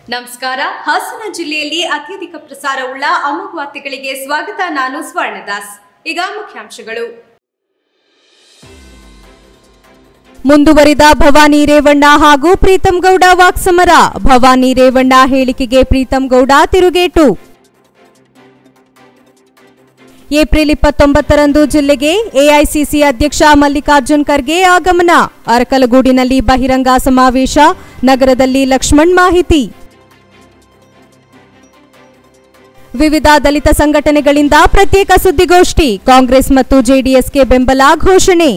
ನಮಸ್ಕಾರ ಹಾಸನ ಜಿಲ್ಲೆಯಲ್ಲಿ ಅತ್ಯಧಿಕ ಪ್ರಸಾರವುಳ್ಳ ಅಮೋಘ ವಾರ್ತೆಗಳಿಗೆ ಸ್ವಾಗತ ನಾನು ಸ್ವರ್ಣದಾಸ್ ಈಗ ಮುಖ್ಯಾಂಶಗಳು ಮುಂದುವರಿದ ಭವಾನಿ ರೇವಣ್ಣ ಹಾಗೂ ಪ್ರೀತಂ ಗೌಡ ವಾಕ್ಸಮರ ಭವಾನಿ ರೇವಣ್ಣ ಹೇಳಿಕೆಗೆ ಪ್ರೀತಂ ಗೌಡ ತಿರುಗೇಟು ಏಪ್ರಿಲ್ ಇಪ್ಪತ್ತೊಂಬತ್ತರಂದು ಜಿಲ್ಲೆಗೆ ಎಐಸಿಸಿ ಅಧ್ಯಕ್ಷ ಮಲ್ಲಿಕಾರ್ಜುನ್ ಖರ್ಗೆ ಆಗಮನ ಅರಕಲಗೂಡಿನಲ್ಲಿ ಬಹಿರಂಗ ಸಮಾವೇಶ ನಗರದಲ್ಲಿ ಲಕ್ಷ್ಮಣ್ ಮಾಹಿತಿ ವಿವಿಧ ದಲಿತ ಸಂಘಟನೆಗಳಿಂದ ಪ್ರತ್ಯೇಕ ಸುದ್ದಿಗೋಷ್ಠಿ ಕಾಂಗ್ರೆಸ್ ಮತ್ತು ಜೆಡಿಎಸ್ಗೆ ಬೆಂಬಲ ಘೋಷಣೆ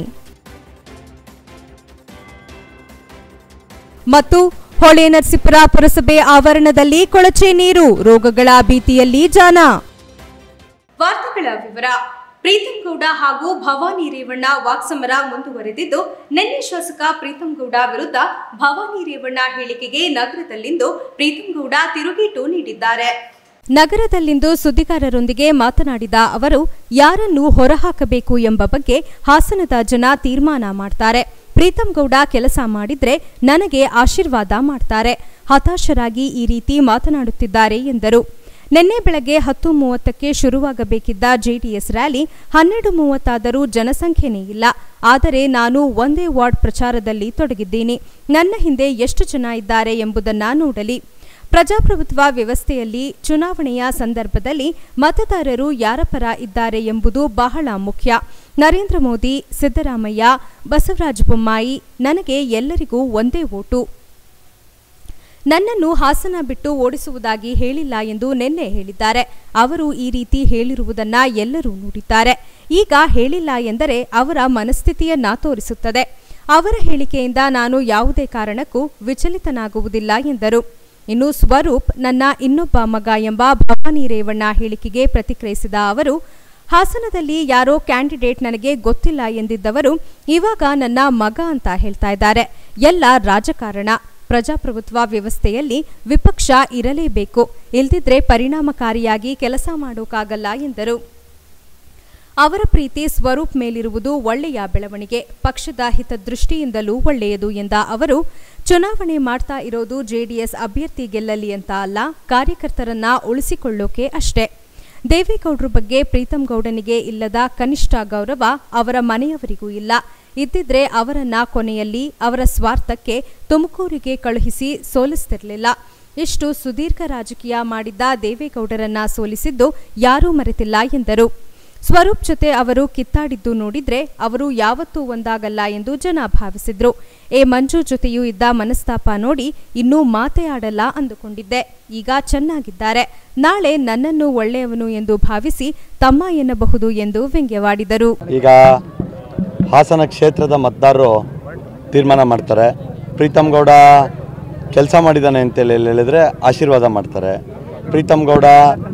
ಮತ್ತು ಹೊಳೆ ನರಸೀಪುರ ಪುರಸಭೆ ಆವರಣದಲ್ಲಿ ಕೊಳಚೆ ನೀರು ರೋಗಗಳ ಭೀತಿಯಲ್ಲಿ ಜಾನ ವಾರ್ತೆಗಳ ವಿವರ ಪ್ರೀತಂ ಗೌಡ ಹಾಗೂ ಭವಾನಿ ರೇವಣ್ಣ ವಾಕ್ಸಮರ ಮುಂದುವರೆದಿದ್ದು ನಿನ್ನೆ ಶಾಸಕ ಪ್ರೀತಂ ಗೌಡ ವಿರುದ್ಧ ಭವಾನಿ ರೇವಣ್ಣ ಹೇಳಿಕೆಗೆ ನಗರದಲ್ಲಿಂದು ಪ್ರೀತಂ ಗೌಡ ತಿರುಗೇಟು ನೀಡಿದ್ದಾರೆ ನಗರದಲ್ಲಿಂದು ಸುದ್ದಿಗಾರರೊಂದಿಗೆ ಮಾತನಾಡಿದ ಅವರು ಯಾರನ್ನು ಹೊರಹಾಕಬೇಕು ಎಂಬ ಬಗ್ಗೆ ಹಾಸನದ ಜನ ತೀರ್ಮಾನ ಮಾಡ್ತಾರೆ ಪ್ರೀತಂ ಗೌಡ ಕೆಲಸ ಮಾಡಿದ್ರೆ ನನಗೆ ಆಶೀರ್ವಾದ ಮಾಡ್ತಾರೆ ಹತಾಶರಾಗಿ ಈ ರೀತಿ ಮಾತನಾಡುತ್ತಿದ್ದಾರೆ ಎಂದರು ನಿನ್ನೆ ಬೆಳಗ್ಗೆ ಹತ್ತು ಮೂವತ್ತಕ್ಕೆ ಶುರುವಾಗಬೇಕಿದ್ದ ಜೆಡಿಎಸ್ ರ್ಯಾಲಿ ಹನ್ನೆರಡು ಮೂವತ್ತಾದರೂ ಜನಸಂಖ್ಯೆನೇ ಇಲ್ಲ ಆದರೆ ನಾನು ಒಂದೇ ವಾರ್ಡ್ ಪ್ರಚಾರದಲ್ಲಿ ತೊಡಗಿದ್ದೀನಿ ನನ್ನ ಹಿಂದೆ ಎಷ್ಟು ಜನ ಇದ್ದಾರೆ ಎಂಬುದನ್ನ ನೋಡಲಿ ಪ್ರಜಾಪ್ರಭುತ್ವ ವ್ಯವಸ್ಥೆಯಲ್ಲಿ ಚುನಾವಣೆಯ ಸಂದರ್ಭದಲ್ಲಿ ಮತದಾರರು ಯಾರ ಪರ ಇದ್ದಾರೆ ಎಂಬುದು ಬಹಳ ಮುಖ್ಯ ನರೇಂದ್ರ ಮೋದಿ ಸಿದ್ದರಾಮಯ್ಯ ಬಸವರಾಜ ಬೊಮ್ಮಾಯಿ ನನಗೆ ಎಲ್ಲರಿಗೂ ಒಂದೇ ಓಟು ನನ್ನನ್ನು ಹಾಸನ ಬಿಟ್ಟು ಓಡಿಸುವುದಾಗಿ ಹೇಳಿಲ್ಲ ಎಂದು ನಿನ್ನೆ ಹೇಳಿದ್ದಾರೆ ಅವರು ಈ ರೀತಿ ಹೇಳಿರುವುದನ್ನ ಎಲ್ಲರೂ ನೋಡಿದ್ದಾರೆ ಈಗ ಹೇಳಿಲ್ಲ ಎಂದರೆ ಅವರ ಮನಸ್ಥಿತಿಯನ್ನ ತೋರಿಸುತ್ತದೆ ಅವರ ಹೇಳಿಕೆಯಿಂದ ನಾನು ಯಾವುದೇ ಕಾರಣಕ್ಕೂ ವಿಚಲಿತನಾಗುವುದಿಲ್ಲ ಎಂದರು ಇನ್ನು ಸ್ವರೂಪ್ ನನ್ನ ಇನ್ನೊಬ್ಬ ಮಗ ಎಂಬ ಭವಾನಿ ರೇವಣ್ಣ ಹೇಳಿಕೆಗೆ ಪ್ರತಿಕ್ರಿಯಿಸಿದ ಅವರು ಹಾಸನದಲ್ಲಿ ಯಾರೋ ಕ್ಯಾಂಡಿಡೇಟ್ ನನಗೆ ಗೊತ್ತಿಲ್ಲ ಎಂದಿದ್ದವರು ಇವಾಗ ನನ್ನ ಮಗ ಅಂತ ಹೇಳ್ತಾ ಇದ್ದಾರೆ ಎಲ್ಲ ರಾಜಕಾರಣ ಪ್ರಜಾಪ್ರಭುತ್ವ ವ್ಯವಸ್ಥೆಯಲ್ಲಿ ವಿಪಕ್ಷ ಇರಲೇಬೇಕು ಇಲ್ದಿದ್ರೆ ಪರಿಣಾಮಕಾರಿಯಾಗಿ ಕೆಲಸ ಮಾಡೋಕ್ಕಾಗಲ್ಲ ಎಂದರು ಅವರ ಪ್ರೀತಿ ಸ್ವರೂಪ್ ಮೇಲಿರುವುದು ಒಳ್ಳೆಯ ಬೆಳವಣಿಗೆ ಪಕ್ಷದ ಹಿತದೃಷ್ಟಿಯಿಂದಲೂ ಒಳ್ಳೆಯದು ಎಂದ ಅವರು ಚುನಾವಣೆ ಮಾಡ್ತಾ ಇರೋದು ಜೆಡಿಎಸ್ ಅಭ್ಯರ್ಥಿ ಗೆಲ್ಲಲಿ ಅಂತ ಅಲ್ಲ ಕಾರ್ಯಕರ್ತರನ್ನ ಉಳಿಸಿಕೊಳ್ಳೋಕೆ ಅಷ್ಟೇ ದೇವೇಗೌಡರ ಬಗ್ಗೆ ಪ್ರೀತಂ ಗೌಡನಿಗೆ ಇಲ್ಲದ ಕನಿಷ್ಠ ಗೌರವ ಅವರ ಮನೆಯವರಿಗೂ ಇಲ್ಲ ಇದ್ದಿದ್ರೆ ಅವರನ್ನ ಕೊನೆಯಲ್ಲಿ ಅವರ ಸ್ವಾರ್ಥಕ್ಕೆ ತುಮಕೂರಿಗೆ ಕಳುಹಿಸಿ ಸೋಲಿಸ್ತಿರಲಿಲ್ಲ ಇಷ್ಟು ಸುದೀರ್ಘ ರಾಜಕೀಯ ಮಾಡಿದ್ದ ದೇವೇಗೌಡರನ್ನ ಸೋಲಿಸಿದ್ದು ಯಾರೂ ಮರೆತಿಲ್ಲ ಎಂದರು ಸ್ವರೂಪ್ ಜೊತೆ ಅವರು ಕಿತ್ತಾಡಿದ್ದು ನೋಡಿದ್ರೆ ಅವರು ಯಾವತ್ತೂ ಒಂದಾಗಲ್ಲ ಎಂದು ಜನ ಭಾವಿಸಿದ್ರು ಎ ಮಂಜು ಜೊತೆಯೂ ಇದ್ದ ಮನಸ್ತಾಪ ನೋಡಿ ಇನ್ನೂ ಮಾತೇ ಆಡಲ್ಲ ಅಂದುಕೊಂಡಿದ್ದೆ ಈಗ ಚೆನ್ನಾಗಿದ್ದಾರೆ ನಾಳೆ ನನ್ನನ್ನು ಒಳ್ಳೆಯವನು ಎಂದು ಭಾವಿಸಿ ತಮ್ಮ ಎನ್ನಬಹುದು ಎಂದು ವ್ಯಂಗ್ಯವಾಡಿದರು ಈಗ ಹಾಸನ ಕ್ಷೇತ್ರದ ಮತದಾರರು ತೀರ್ಮಾನ ಮಾಡ್ತಾರೆ ಪ್ರೀತಮ್ ಗೌಡ ಕೆಲಸ ಮಾಡಿದ್ದಾನೆ ಅಂತೇಳಿ ಹೇಳಿದ್ರೆ ಆಶೀರ್ವಾದ ಮಾಡ್ತಾರೆ ಪ್ರೀತಮ್ ಗೌಡ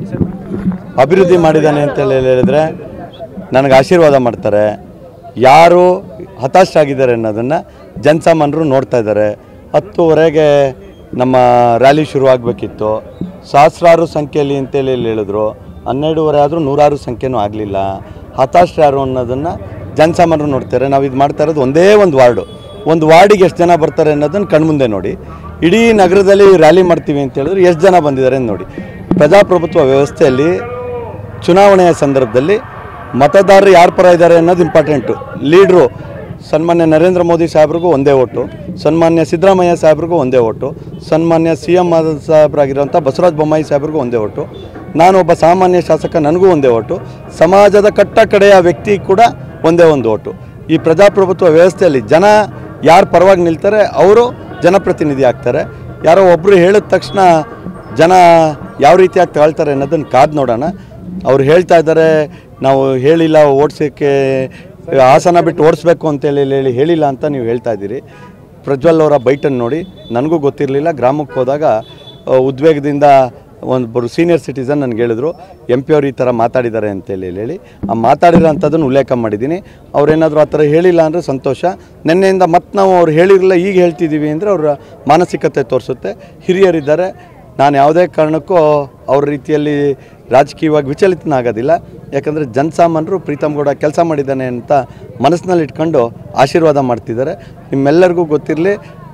ಅಭಿವೃದ್ಧಿ ಮಾಡಿದ್ದಾನೆ ಅಂತೇಳಿ ಹೇಳಿದ್ರೆ ನನಗೆ ಆಶೀರ್ವಾದ ಮಾಡ್ತಾರೆ ಯಾರು ಹತಾಶರಾಗಿದ್ದಾರೆ ಅನ್ನೋದನ್ನು ಜನಸಾಮಾನ್ಯರು ನೋಡ್ತಾ ಇದ್ದಾರೆ ಹತ್ತುವರೆಗೆ ನಮ್ಮ ರ್ಯಾಲಿ ಶುರುವಾಗಬೇಕಿತ್ತು ಸಹಸ್ರಾರು ಸಂಖ್ಯೆಯಲ್ಲಿ ಅಂತೇಳಿ ಇಲ್ಲಿ ಹೇಳಿದ್ರು ಹನ್ನೆರಡೂವರೆ ಆದರೂ ನೂರಾರು ಸಂಖ್ಯೆನೂ ಆಗಲಿಲ್ಲ ಹತಾಶರು ಯಾರು ಅನ್ನೋದನ್ನು ಜನಸಾಮಾನ್ಯರು ನೋಡ್ತಾರೆ ನಾವು ಇದು ಮಾಡ್ತಾ ಇರೋದು ಒಂದೇ ಒಂದು ವಾರ್ಡು ಒಂದು ವಾರ್ಡಿಗೆ ಎಷ್ಟು ಜನ ಬರ್ತಾರೆ ಅನ್ನೋದನ್ನು ಕಣ್ಮುಂದೆ ನೋಡಿ ಇಡೀ ನಗರದಲ್ಲಿ ರ್ಯಾಲಿ ಮಾಡ್ತೀವಿ ಅಂತ ಹೇಳಿದ್ರೆ ಎಷ್ಟು ಜನ ಬಂದಿದ್ದಾರೆ ಅಂತ ನೋಡಿ ಪ್ರಜಾಪ್ರಭುತ್ವ ವ್ಯವಸ್ಥೆಯಲ್ಲಿ ಚುನಾವಣೆಯ ಸಂದರ್ಭದಲ್ಲಿ ಮತದಾರರು ಯಾರ ಪರ ಇದ್ದಾರೆ ಅನ್ನೋದು ಇಂಪಾರ್ಟೆಂಟು ಲೀಡ್ರು ಸನ್ಮಾನ್ಯ ನರೇಂದ್ರ ಮೋದಿ ಸಾಹೇಬ್ರಿಗೂ ಒಂದೇ ಓಟು ಸನ್ಮಾನ್ಯ ಸಿದ್ದರಾಮಯ್ಯ ಸಾಹೇಬ್ರಿಗೂ ಒಂದೇ ಓಟು ಸನ್ಮಾನ್ಯ ಸಿ ಎಂ ಸಾಹೇಬ್ರಾಗಿರೋಂಥ ಬಸವರಾಜ ಬೊಮ್ಮಾಯಿ ಸಾಹೇಬ್ರಿಗೂ ಒಂದೇ ಓಟು ನಾನು ಒಬ್ಬ ಸಾಮಾನ್ಯ ಶಾಸಕ ನನಗೂ ಒಂದೇ ಓಟು ಸಮಾಜದ ಕಟ್ಟ ಕಡೆಯ ವ್ಯಕ್ತಿ ಕೂಡ ಒಂದೇ ಒಂದು ಓಟು ಈ ಪ್ರಜಾಪ್ರಭುತ್ವ ವ್ಯವಸ್ಥೆಯಲ್ಲಿ ಜನ ಯಾರು ಪರವಾಗಿ ನಿಲ್ತಾರೆ ಅವರು ಜನಪ್ರತಿನಿಧಿ ಆಗ್ತಾರೆ ಯಾರೋ ಒಬ್ಬರು ಹೇಳಿದ ತಕ್ಷಣ ಜನ ಯಾವ ರೀತಿಯಾಗಿ ತಗೊಳ್ತಾರೆ ಅನ್ನೋದನ್ನು ಕಾದು ನೋಡೋಣ ಅವ್ರು ಹೇಳ್ತಾ ಇದ್ದಾರೆ ನಾವು ಹೇಳಿಲ್ಲ ಓಡಿಸೋಕ್ಕೆ ಹಾಸನ ಬಿಟ್ಟು ಓಡಿಸ್ಬೇಕು ಅಂತೇಳಿ ಹೇಳಿ ಹೇಳಿಲ್ಲ ಅಂತ ನೀವು ಹೇಳ್ತಾ ಇದ್ದೀರಿ ಪ್ರಜ್ವಲ್ ಅವರ ಬೈಟನ್ನು ನೋಡಿ ನನಗೂ ಗೊತ್ತಿರಲಿಲ್ಲ ಗ್ರಾಮಕ್ಕೆ ಹೋದಾಗ ಆ, ಉದ್ವೇಗದಿಂದ ಒಂದೊಬ್ಬರು ಸೀನಿಯರ್ ಸಿಟಿಸನ್ ನನಗೆ ಹೇಳಿದ್ರು ಎಂ ಪಿ ಅವ್ರು ಈ ಥರ ಮಾತಾಡಿದ್ದಾರೆ ಅಂತೇಳಿ ಹೇಳಿ ಆ ಮಾತಾಡಿರೋ ಅಂಥದ್ದನ್ನು ಉಲ್ಲೇಖ ಮಾಡಿದ್ದೀನಿ ಅವ್ರೇನಾದರೂ ಆ ಥರ ಹೇಳಿಲ್ಲ ಅಂದರೆ ಸಂತೋಷ ನಿನ್ನೆಯಿಂದ ಮತ್ತೆ ನಾವು ಅವ್ರು ಹೇಳಿರಲಿಲ್ಲ ಈಗ ಹೇಳ್ತಿದ್ದೀವಿ ಅಂದರೆ ಅವರ ಮಾನಸಿಕತೆ ತೋರಿಸುತ್ತೆ ಹಿರಿಯರಿದ್ದಾರೆ ನಾನು ಯಾವುದೇ ಕಾರಣಕ್ಕೂ ಅವ್ರ ರೀತಿಯಲ್ಲಿ ರಾಜಕೀಯವಾಗಿ ವಿಚಲಿತನಾಗೋದಿಲ್ಲ ಯಾಕಂದರೆ ಜನಸಾಮಾನ್ಯರು ಪ್ರೀತಮ್ ಗೌಡ ಕೆಲಸ ಮಾಡಿದ್ದಾನೆ ಅಂತ ಮನಸ್ಸಿನಲ್ಲಿ ಇಟ್ಕೊಂಡು ಆಶೀರ್ವಾದ ಮಾಡ್ತಿದ್ದಾರೆ ನಿಮ್ಮೆಲ್ಲರಿಗೂ ಗೊತ್ತಿರಲಿ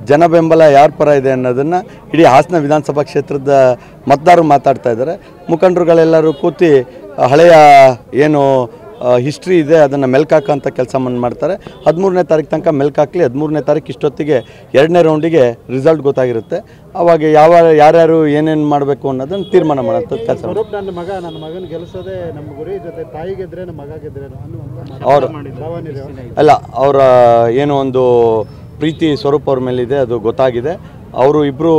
ಜನ ಬೆಂಬಲ ಯಾರ ಪರ ಇದೆ ಅನ್ನೋದನ್ನು ಇಡೀ ಹಾಸನ ವಿಧಾನಸಭಾ ಕ್ಷೇತ್ರದ ಮತದಾರರು ಮಾತಾಡ್ತಾ ಇದ್ದಾರೆ ಮುಖಂಡರುಗಳೆಲ್ಲರೂ ಕೂತಿ ಹಳೆಯ ಏನು ಹಿಸ್ಟ್ರಿ ಇದೆ ಅದನ್ನು ಮೆಲ್ಕಾಕಂತ ಕೆಲಸ ಮಾಡ್ತಾರೆ ಹದಿಮೂರನೇ ತಾರೀಕು ತನಕ ಮೆಲ್ಕಾಕ್ಲಿ ಹದಿಮೂರನೇ ತಾರೀಕು ಇಷ್ಟೊತ್ತಿಗೆ ಎರಡನೇ ರೌಂಡಿಗೆ ರಿಸಲ್ಟ್ ಗೊತ್ತಾಗಿರುತ್ತೆ ಅವಾಗ ಯಾವ ಯಾರ್ಯಾರು ಏನೇನು ಮಾಡಬೇಕು ಅನ್ನೋದನ್ನು ತೀರ್ಮಾನ ಮಾಡೋಂಥ ಕೆಲಸ ಸ್ವರೂಪ್ ನನ್ನ ಮಗ ನನ್ನ ಮಗನ ಗೆಲ್ಸೋದೇ ನಮ್ಮ ಗುರಿ ಜೊತೆ ತಾಯಿ ಗೆದ್ರೆ ನಮ್ಮ ಮಗ ಗೆದ್ರೆ ಅನ್ನುವಂಥ ಅವರು ಭಾವನೆ ಇದೆ ಅವ್ರಿಗೆ. ಅಲ್ಲ ಅವರ ಏನು ಒಂದು ಪ್ರೀತಿ ಸ್ವರೂಪ ಅವ್ರ ಮೇಲಿದೆ ಅದು ಗೊತ್ತಾಗಿದೆ ಅವರು ಇಬ್ಬರು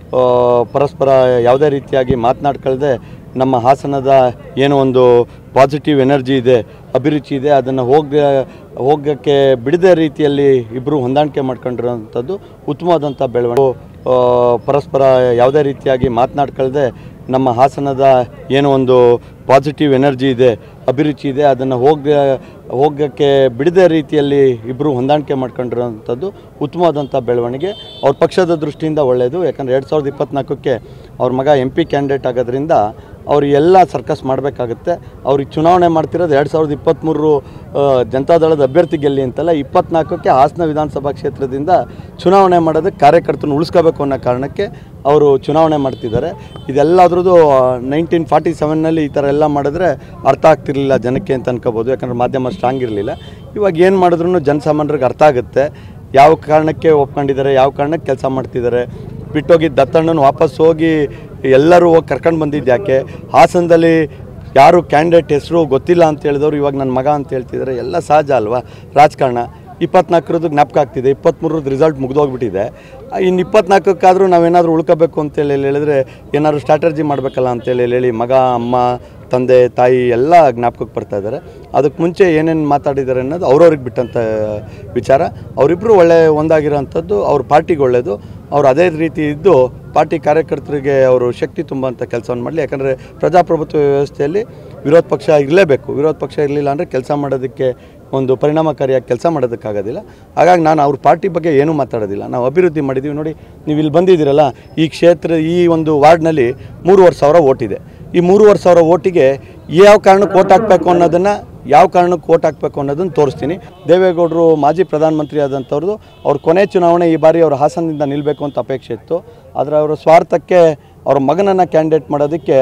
ಪರಸ್ಪರ ಯಾವುದೇ ರೀತಿಯಾಗಿ ಮಾತನಾಡ್ಕೊಳ್ದೆ ನಮ್ಮ ಹಾಸನದ ಏನೋ ಒಂದು ಪಾಸಿಟಿವ್ ಎನರ್ಜಿ ಇದೆ ಅಭಿರುಚಿ ಇದೆ ಅದನ್ನು ಹೋಗ ಹೋಗೋಕ್ಕೆ ಬಿಡದೆ ರೀತಿಯಲ್ಲಿ ಇಬ್ಬರು ಹೊಂದಾಣಿಕೆ ಮಾಡ್ಕೊಂಡಿರೋಂಥದ್ದು ಉತ್ತಮವಾದಂಥ ಬೆಳವಣಿಗೆ ಆ, ಪರಸ್ಪರ ಯಾವುದೇ ರೀತಿಯಾಗಿ ಮಾತನಾಡ್ಕೊಳ್ದೆ ನಮ್ಮ ಹಾಸನದ ಏನೋ ಒಂದು ಪಾಸಿಟಿವ್ ಎನರ್ಜಿ ಇದೆ ಅಭಿರುಚಿ ಇದೆ ಅದನ್ನು ಹೋಗ ಹೋಗೋಕ್ಕೆ ಬಿಡದೆ ರೀತಿಯಲ್ಲಿ ಇಬ್ಬರು ಹೊಂದಾಣಿಕೆ ಮಾಡ್ಕೊಂಡಿರೋಂಥದ್ದು ಉತ್ತಮವಾದಂಥ ಬೆಳವಣಿಗೆ ಅವ್ರ ಪಕ್ಷದ ದೃಷ್ಟಿಯಿಂದ ಒಳ್ಳೆಯದು ಯಾಕಂದರೆ ಎರಡು ಸಾವಿರದ ಇಪ್ಪತ್ತ್ನಾಲ್ಕಕ್ಕೆ ಅವ್ರ ಮಗ ಎಂ ಪಿ ಕ್ಯಾಂಡಿಡೇಟ್ ಆಗೋದ್ರಿಂದ ಅವ್ರು ಎಲ್ಲ ಸರ್ಕಸ್ ಮಾಡಬೇಕಾಗುತ್ತೆ ಅವ್ರಿಗೆ ಚುನಾವಣೆ ಮಾಡ್ತಿರೋದು ಎರಡು ಸಾವಿರದ ಇಪ್ಪತ್ತ್ಮೂರು ಜನತಾದಳದ ಅಭ್ಯರ್ಥಿ ಗೆಲ್ಲಿ ಅಂತಲ್ಲ ಇಪ್ಪತ್ನಾಲ್ಕಕ್ಕೆ ಹಾಸನ ವಿಧಾನಸಭಾ ಕ್ಷೇತ್ರದಿಂದ ಚುನಾವಣೆ ಮಾಡೋದಕ್ಕೆ ಕಾರ್ಯಕರ್ತನ ಉಳಿಸ್ಕೋಬೇಕು ಅನ್ನೋ ಕಾರಣಕ್ಕೆ ಅವರು ಚುನಾವಣೆ ಮಾಡ್ತಿದ್ದಾರೆ ಇದೆಲ್ಲದ್ರದ್ದು ನೈನ್ಟೀನ್ ಫಾರ್ಟಿ ಸೆವೆನ್ನಲ್ಲಿ ಈ ಥರ ಎಲ್ಲ ಮಾಡಿದ್ರೆ ಅರ್ಥ ಆಗ್ತಿರ್ಲಿಲ್ಲ ಜನಕ್ಕೆ ಅಂತ ಅನ್ಕೋಬೋದು ಯಾಕಂದ್ರೆ ಮಾಧ್ಯಮ ಸ್ಟ್ರಾಂಗ್ ಇರಲಿಲ್ಲ ಇವಾಗ ಏನು ಮಾಡಿದ್ರು ಜನಸಾಮಾನ್ಯರಿಗೆ ಅರ್ಥ ಆಗುತ್ತೆ ಯಾವ ಕಾರಣಕ್ಕೆ ಒಪ್ಕೊಂಡಿದ್ದಾರೆ ಯಾವ ಕಾರಣಕ್ಕೆ ಕೆಲಸ ಮಾಡ್ತಿದ್ದಾರೆ ಬಿಟ್ಟೋಗಿದ್ದ ದತ್ತಣ್ಣನ ವಾಪಸ್ ಹೋಗಿ ಎಲ್ಲರೂ ಹೋಗಿ ಕರ್ಕೊಂಡು ಬಂದಿದ್ದು ಯಾಕೆ ಹಾಸನದಲ್ಲಿ ಯಾರು ಕ್ಯಾಂಡಿಡೇಟ್ ಹೆಸರು ಗೊತ್ತಿಲ್ಲ ಅಂತ ಹೇಳಿದವರು ಇವಾಗ ನನ್ನ ಮಗ ಅಂತ ಹೇಳ್ತಿದ್ದಾರೆ ಎಲ್ಲ ಸಹಜ ಅಲ್ವಾ ರಾಜಕಾರಣ ಇಪ್ಪತ್ನಾಲ್ಕರದ್ದು ಜ್ಞಾಪಕ ಆಗ್ತಿದೆ ಇಪ್ಪತ್ತ್ಮೂರದ್ದು ರಿಸಲ್ಟ್ ಮುಗಿದೋಗ್ಬಿಟ್ಟಿದೆ ಇನ್ನು ಇಪ್ಪತ್ನಾಲ್ಕಕ್ಕಾದರೂ ನಾವೇನಾದರೂ ಉಳ್ಕೋಬೇಕು ಅಂತೇಳಿ ಹೇಳಿದ್ರೆ ಏನಾದ್ರು ಸ್ಟ್ರಾಟರ್ಜಿ ಮಾಡಬೇಕಲ್ಲ ಅಂತೇಳಿ ಹೇಳಿ ಮಗ ಅಮ್ಮ ತಂದೆ ತಾಯಿ ಎಲ್ಲ ಜ್ಞಾಪಕಕ್ಕೆ ಬರ್ತಾ ಇದ್ದಾರೆ ಅದಕ್ಕೆ ಮುಂಚೆ ಏನೇನು ಮಾತಾಡಿದ್ದಾರೆ ಅನ್ನೋದು ಅವ್ರವ್ರಿಗೆ ಬಿಟ್ಟಂಥ ವಿಚಾರ ಅವರಿಬ್ಬರು ಒಳ್ಳೆ ಒಂದಾಗಿರೋಂಥದ್ದು ಅವ್ರ ಪಾರ್ಟಿಗೆ ಒಳ್ಳೆಯದು ಅವ್ರು ಅದೇ ರೀತಿ ಇದ್ದು ಪಾರ್ಟಿ ಕಾರ್ಯಕರ್ತರಿಗೆ ಅವರು ಶಕ್ತಿ ತುಂಬುವಂಥ ಕೆಲಸವನ್ನು ಮಾಡಲಿ ಯಾಕಂದರೆ ಪ್ರಜಾಪ್ರಭುತ್ವ ವ್ಯವಸ್ಥೆಯಲ್ಲಿ ವಿರೋಧ ಪಕ್ಷ ಇರಲೇಬೇಕು ವಿರೋಧ ಪಕ್ಷ ಇರಲಿಲ್ಲ ಅಂದರೆ ಕೆಲಸ ಮಾಡೋದಕ್ಕೆ ಒಂದು ಪರಿಣಾಮಕಾರಿಯಾಗಿ ಕೆಲಸ ಮಾಡೋದಕ್ಕಾಗೋದಿಲ್ಲ ಹಾಗಾಗಿ ನಾನು ಅವ್ರ ಪಾರ್ಟಿ ಬಗ್ಗೆ ಏನೂ ಮಾತಾಡೋದಿಲ್ಲ ನಾವು ಅಭಿವೃದ್ಧಿ ಮಾಡಿದ್ದೀವಿ ನೋಡಿ ನೀವು ಇಲ್ಲಿ ಬಂದಿದ್ದೀರಲ್ಲ ಈ ಕ್ಷೇತ್ರ ಈ ಒಂದು ವಾರ್ಡ್ನಲ್ಲಿ ಮೂರುವರೆ ಸಾವಿರ ಓಟಿದೆ ಈ ಮೂರುವರೆ ಸಾವಿರ ಓಟಿಗೆ ಯಾವ ಕಾರಣಕ್ಕೆ ಓಟ್ ಹಾಕಬೇಕು ಅನ್ನೋದನ್ನು ಯಾವ ಕಾರಣಕ್ಕೆ ಓಟ್ ಹಾಕಬೇಕು ಅನ್ನೋದನ್ನು ತೋರಿಸ್ತೀನಿ ದೇವೇಗೌಡರು ಮಾಜಿ ಪ್ರಧಾನಮಂತ್ರಿ ಆದಂಥವ್ರದ್ದು ಅವ್ರ ಕೊನೆ ಚುನಾವಣೆ ಈ ಬಾರಿ ಅವ್ರ ಹಾಸನದಿಂದ ನಿಲ್ಲಬೇಕು ಅಂತ ಅಪೇಕ್ಷೆ ಇತ್ತು ಆದರೆ ಅವರ ಸ್ವಾರ್ಥಕ್ಕೆ ಅವ್ರ ಮಗನನ್ನು ಕ್ಯಾಂಡಿಡೇಟ್ ಮಾಡೋದಕ್ಕೆ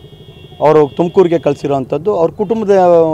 ಅವರು ತುಮಕೂರಿಗೆ ಕಳಿಸಿರೋವಂಥದ್ದು ಅವ್ರ ಕುಟುಂಬದ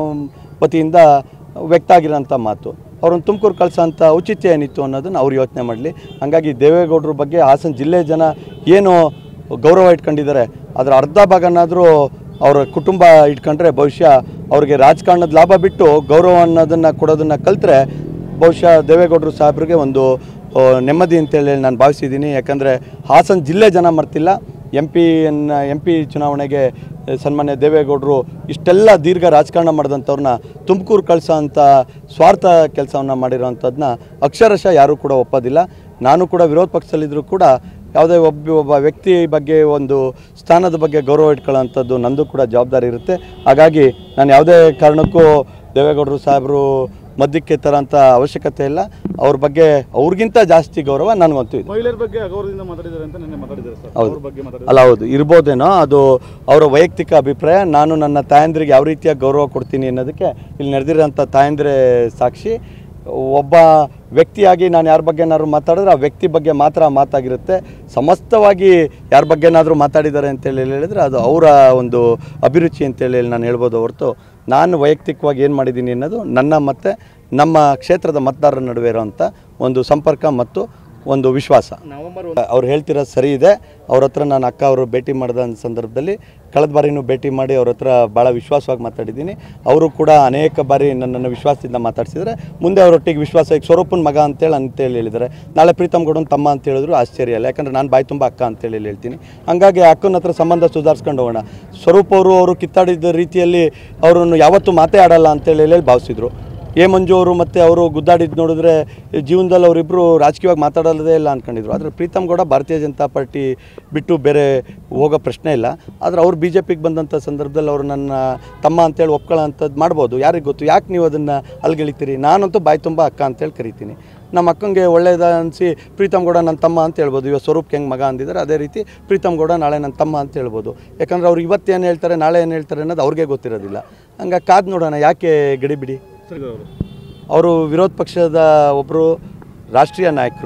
ವತಿಯಿಂದ ವ್ಯಕ್ತ ಆಗಿರೋಂಥ ಮಾತು ಅವ್ರನ್ನ ತುಮಕೂರು ಕಳ್ಸೋಂಥ ಔಚಿತ್ಯ ಏನಿತ್ತು ಅನ್ನೋದನ್ನು ಅವ್ರು ಯೋಚನೆ ಮಾಡಲಿ ಹಾಗಾಗಿ ದೇವೇಗೌಡರ ಬಗ್ಗೆ ಹಾಸನ ಜಿಲ್ಲೆ ಜನ ಏನು ಗೌರವ ಇಟ್ಕೊಂಡಿದ್ದಾರೆ ಅದರ ಅರ್ಧ ಭಾಗನಾದರೂ ಅವರ ಕುಟುಂಬ ಇಟ್ಕೊಂಡ್ರೆ ಬಹುಶಃ ಅವ್ರಿಗೆ ರಾಜಕಾರಣದ ಲಾಭ ಬಿಟ್ಟು ಗೌರವ ಅನ್ನೋದನ್ನು ಕೊಡೋದನ್ನು ಕಲ್ತ್ರೆ ಬಹುಶಃ ದೇವೇಗೌಡರು ಸಾಹೇಬ್ರಿಗೆ ಒಂದು ಆ, ನೆಮ್ಮದಿ ಅಂತೇಳಿ ನಾನು ಭಾವಿಸಿದ್ದೀನಿ ಯಾಕಂದರೆ ಹಾಸನ ಜಿಲ್ಲೆ ಜನ ಮರ್ತಿಲ್ಲ ಎಂ ಪಿಯನ್ನು ಎಂ ಪಿ ಚುನಾವಣೆಗೆ ಆ, ಸನ್ಮಾನ್ಯ ದೇವೇಗೌಡರು ಇಷ್ಟೆಲ್ಲ ದೀರ್ಘ ರಾಜಕಾರಣ ಮಾಡಿದಂಥವ್ರನ್ನ ತುಮಕೂರು ಕಳಿಸೋ ಅಂಥ ಸ್ವಾರ್ಥ ಕೆಲಸವನ್ನು ಮಾಡಿರೋವಂಥದ್ದನ್ನ ಅಕ್ಷರಶಃ ಯಾರೂ ಕೂಡ ಒಪ್ಪೋದಿಲ್ಲ ನಾನು ಕೂಡ ವಿರೋಧ ಪಕ್ಷದಲ್ಲಿದ್ದರೂ ಕೂಡ ಯಾವುದೇ ಒಬ್ಬ ಒಬ್ಬ ವ್ಯಕ್ತಿ ಬಗ್ಗೆ ಒಂದು ಸ್ಥಾನದ ಬಗ್ಗೆ ಗೌರವ ಇಟ್ಕೊಳ್ಳೋಂಥದ್ದು ನಂದು ಕೂಡ ಜವಾಬ್ದಾರಿ ಇರುತ್ತೆ ಹಾಗಾಗಿ ನಾನು ಯಾವುದೇ ಕಾರಣಕ್ಕೂ ದೇವೇಗೌಡರು ಸಾಹೇಬರು ಮಧ್ಯಕ್ಕೆ ತರೋಂಥ ಅವಶ್ಯಕತೆ ಇಲ್ಲ ಅವ್ರ ಬಗ್ಗೆ ಅವ್ರಿಗಿಂತ ಜಾಸ್ತಿ ಗೌರವ ನನಗಂತೂ ಇದೆ ಮಹಿಳೆಯರ ಬಗ್ಗೆ ಅಗೌರವದಿಂದ ಮಾತಾಡಿದ್ದಾರೆ ಅಂತ ನಿನ್ನೆ ಮಾತಾಡಿದ್ದಾರೆ ಸರ್ ಹೌದು. ಅವ್ರ ಬಗ್ಗೆ ಮಾತಾಡಿದ್ದಾರೆ ಅಲ್ಲ ಹೌದು ಇರ್ಬೋದೇನೋ ಅದು ಅವರ ವೈಯಕ್ತಿಕ ಅಭಿಪ್ರಾಯ ನಾನು ನನ್ನ ತಾಯಂದ್ರಿಗೆ ಯಾವ ರೀತಿಯ ಗೌರವ ಕೊಡ್ತೀನಿ ಅನ್ನೋದಕ್ಕೆ ಇಲ್ಲಿ ನಡೆದಿರೋಂಥ ತಾಯಂದ್ರೆ ಸಾಕ್ಷಿ ಒಬ್ಬ ವ್ಯಕ್ತಿಯಾಗಿ ನಾನು ಯಾರ ಬಗ್ಗೆನಾದ್ರು ಮಾತಾಡಿದ್ರೆ ಆ ವ್ಯಕ್ತಿ ಬಗ್ಗೆ ಮಾತ್ರ ಮಾತಾಗಿರುತ್ತೆ ಸಮಸ್ತವಾಗಿ ಯಾರ ಬಗ್ಗೆನಾದರೂ ಮಾತಾಡಿದ್ದಾರೆ ಅಂತೇಳಿ ಹೇಳಿದ್ರೆ ಅದು ಅವರ ಒಂದು ಅಭಿರುಚಿ ಅಂತೇಳಿ ನಾನು ಹೇಳ್ಬೋದು ಹೊರತು ನಾನು ವೈಯಕ್ತಿಕವಾಗಿ ಏನು ಮಾಡಿದ್ದೀನಿ ಅನ್ನೋದು ನನ್ನ ಮತ್ತು ನಮ್ಮ ಕ್ಷೇತ್ರದ ಮತದಾರರ ನಡುವೆ ಇರೋವಂಥ ಒಂದು ಸಂಪರ್ಕ ಮತ್ತು ಒಂದು ವಿಶ್ವಾಸ ನವೆಂಬರ್ ಅವ್ರು ಹೇಳ್ತಿರೋದು ಸರಿ ಇದೆ ಅವ್ರ ಹತ್ರ ನಾನು ಅಕ್ಕ ಅವರು ಭೇಟಿ ಮಾಡಿದ ಸಂದರ್ಭದಲ್ಲಿ ಕಳೆದ ಬಾರಿನೂ ಭೇಟಿ ಮಾಡಿ ಅವ್ರ ಹತ್ರ ಭಾಳ ವಿಶ್ವಾಸವಾಗಿ ಮಾತಾಡಿದ್ದೀನಿ ಅವರು ಕೂಡ ಅನೇಕ ಬಾರಿ ನನ್ನನ್ನು ವಿಶ್ವಾಸದಿಂದ ಮಾತಾಡ್ಸಿದ್ರೆ ಮುಂದೆ ಅವರೊಟ್ಟಿಗೆ ವಿಶ್ವಾಸ ಈಗ ಸ್ವರೂಪನ ಮಗ ಅಂತೇಳಿ ಅಂತೇಳಿ ಹೇಳಿದ್ದಾರೆ ನಾಳೆ ಪ್ರೀತಮ್ ಗೌಡನ್ ತಮ್ಮ ಅಂತ ಹೇಳಿದ್ರು ಆಶ್ಚರ್ಯ ಇಲ್ಲ ಯಾಕಂದ್ರೆ ನಾನು ಬಾಯಿ ತುಂಬ ಅಕ್ಕ ಅಂತೇಳಿ ಹೇಳ್ತೀನಿ ಹಂಗಾಗಿ ಅಕ್ಕನ ಹತ್ರ ಸಂಬಂಧ ಸುಧಾರಿಸ್ಕೊಂಡು ಹೋಗೋಣ ಸ್ವರೂಪ್ ಅವರು ಅವರು ಕಿತ್ತಾಡಿದ ರೀತಿಯಲ್ಲಿ ಅವರನ್ನು ಯಾವತ್ತೂ ಮಾತೇ ಆಡಲ್ಲ ಅಂತೇಳಿ ಹೇಳಿ ಭಾವಿಸಿದ್ರು ಎ ಮಂಜು ಅವರು ಮತ್ತು ಅವರು ಗುದ್ದಾಡಿದ್ದು ನೋಡಿದ್ರೆ ಜೀವನದಲ್ಲಿ ಅವರಿಬ್ಬರು ರಾಜಕೀಯವಾಗಿ ಮಾತಾಡೋದೇ ಇಲ್ಲ ಅಂದ್ಕೊಂಡಿದ್ರು ಆದರೆ ಪ್ರೀತಮ್ ಗೌಡ ಭಾರತೀಯ ಜನತಾ ಪಾರ್ಟಿ ಬಿಟ್ಟು ಬೇರೆ ಹೋಗೋ ಪ್ರಶ್ನೆ ಇಲ್ಲ ಆದರೆ ಅವ್ರು ಬಿ ಜೆ ಪಿಗೆ ಬಂದಂಥ ಸಂದರ್ಭದಲ್ಲಿ ಅವರು ನನ್ನ ತಮ್ಮ ಅಂತೇಳಿ ಒಪ್ಕೊಳ್ಳೋ ಅಂಥದ್ದು ಮಾಡ್ಬೋದು ಯಾರಿಗೆ ಗೊತ್ತು ಯಾಕೆ ನೀವು ಅದನ್ನು ಅಲ್ಗೆಳಿತೀರಿ ನಾನಂತೂ ಬಾಯಿ ತುಂಬ ಅಕ್ಕ ಅಂತೇಳಿ ಕರಿತೀನಿ ನಮ್ಮ ಅಕ್ಕಂಗೆ ಒಳ್ಳೇದ ಅನಿಸಿ ಪ್ರೀತಮ್ ಗೌಡ ನನ್ನ ತಮ್ಮ ಅಂತ ಹೇಳ್ಬೋದು ಇವಾಗ ಸ್ವರೂಪ್ಗೆ ಹೆಂಗೆ ಮಗ ಅಂದಿದ್ದಾರೆ ಅದೇ ರೀತಿ ಪ್ರೀತಮ್ ಗೌಡ ನಾಳೆ ನನ್ನ ತಮ್ಮ ಅಂತ ಹೇಳ್ಬೋದು ಯಾಕಂದ್ರೆ ಅವ್ರು ಇವತ್ತು ಏನು ಹೇಳ್ತಾರೆ ನಾಳೆ ಏನು ಹೇಳ್ತಾರೆ ಅನ್ನೋದು ಅವ್ರಿಗೆ ಗೊತ್ತಿರೋದಿಲ್ಲ ಹಂಗಾಗಿ ಕಾದು ನೋಡೋಣ ಯಾಕೆ ಗಡಿಬಿಡಿ ಸರಿ ಅವರು ಅವರು ವಿರೋಧ ಪಕ್ಷದ ಒಬ್ಬರು ರಾಷ್ಟ್ರೀಯ ನಾಯಕರು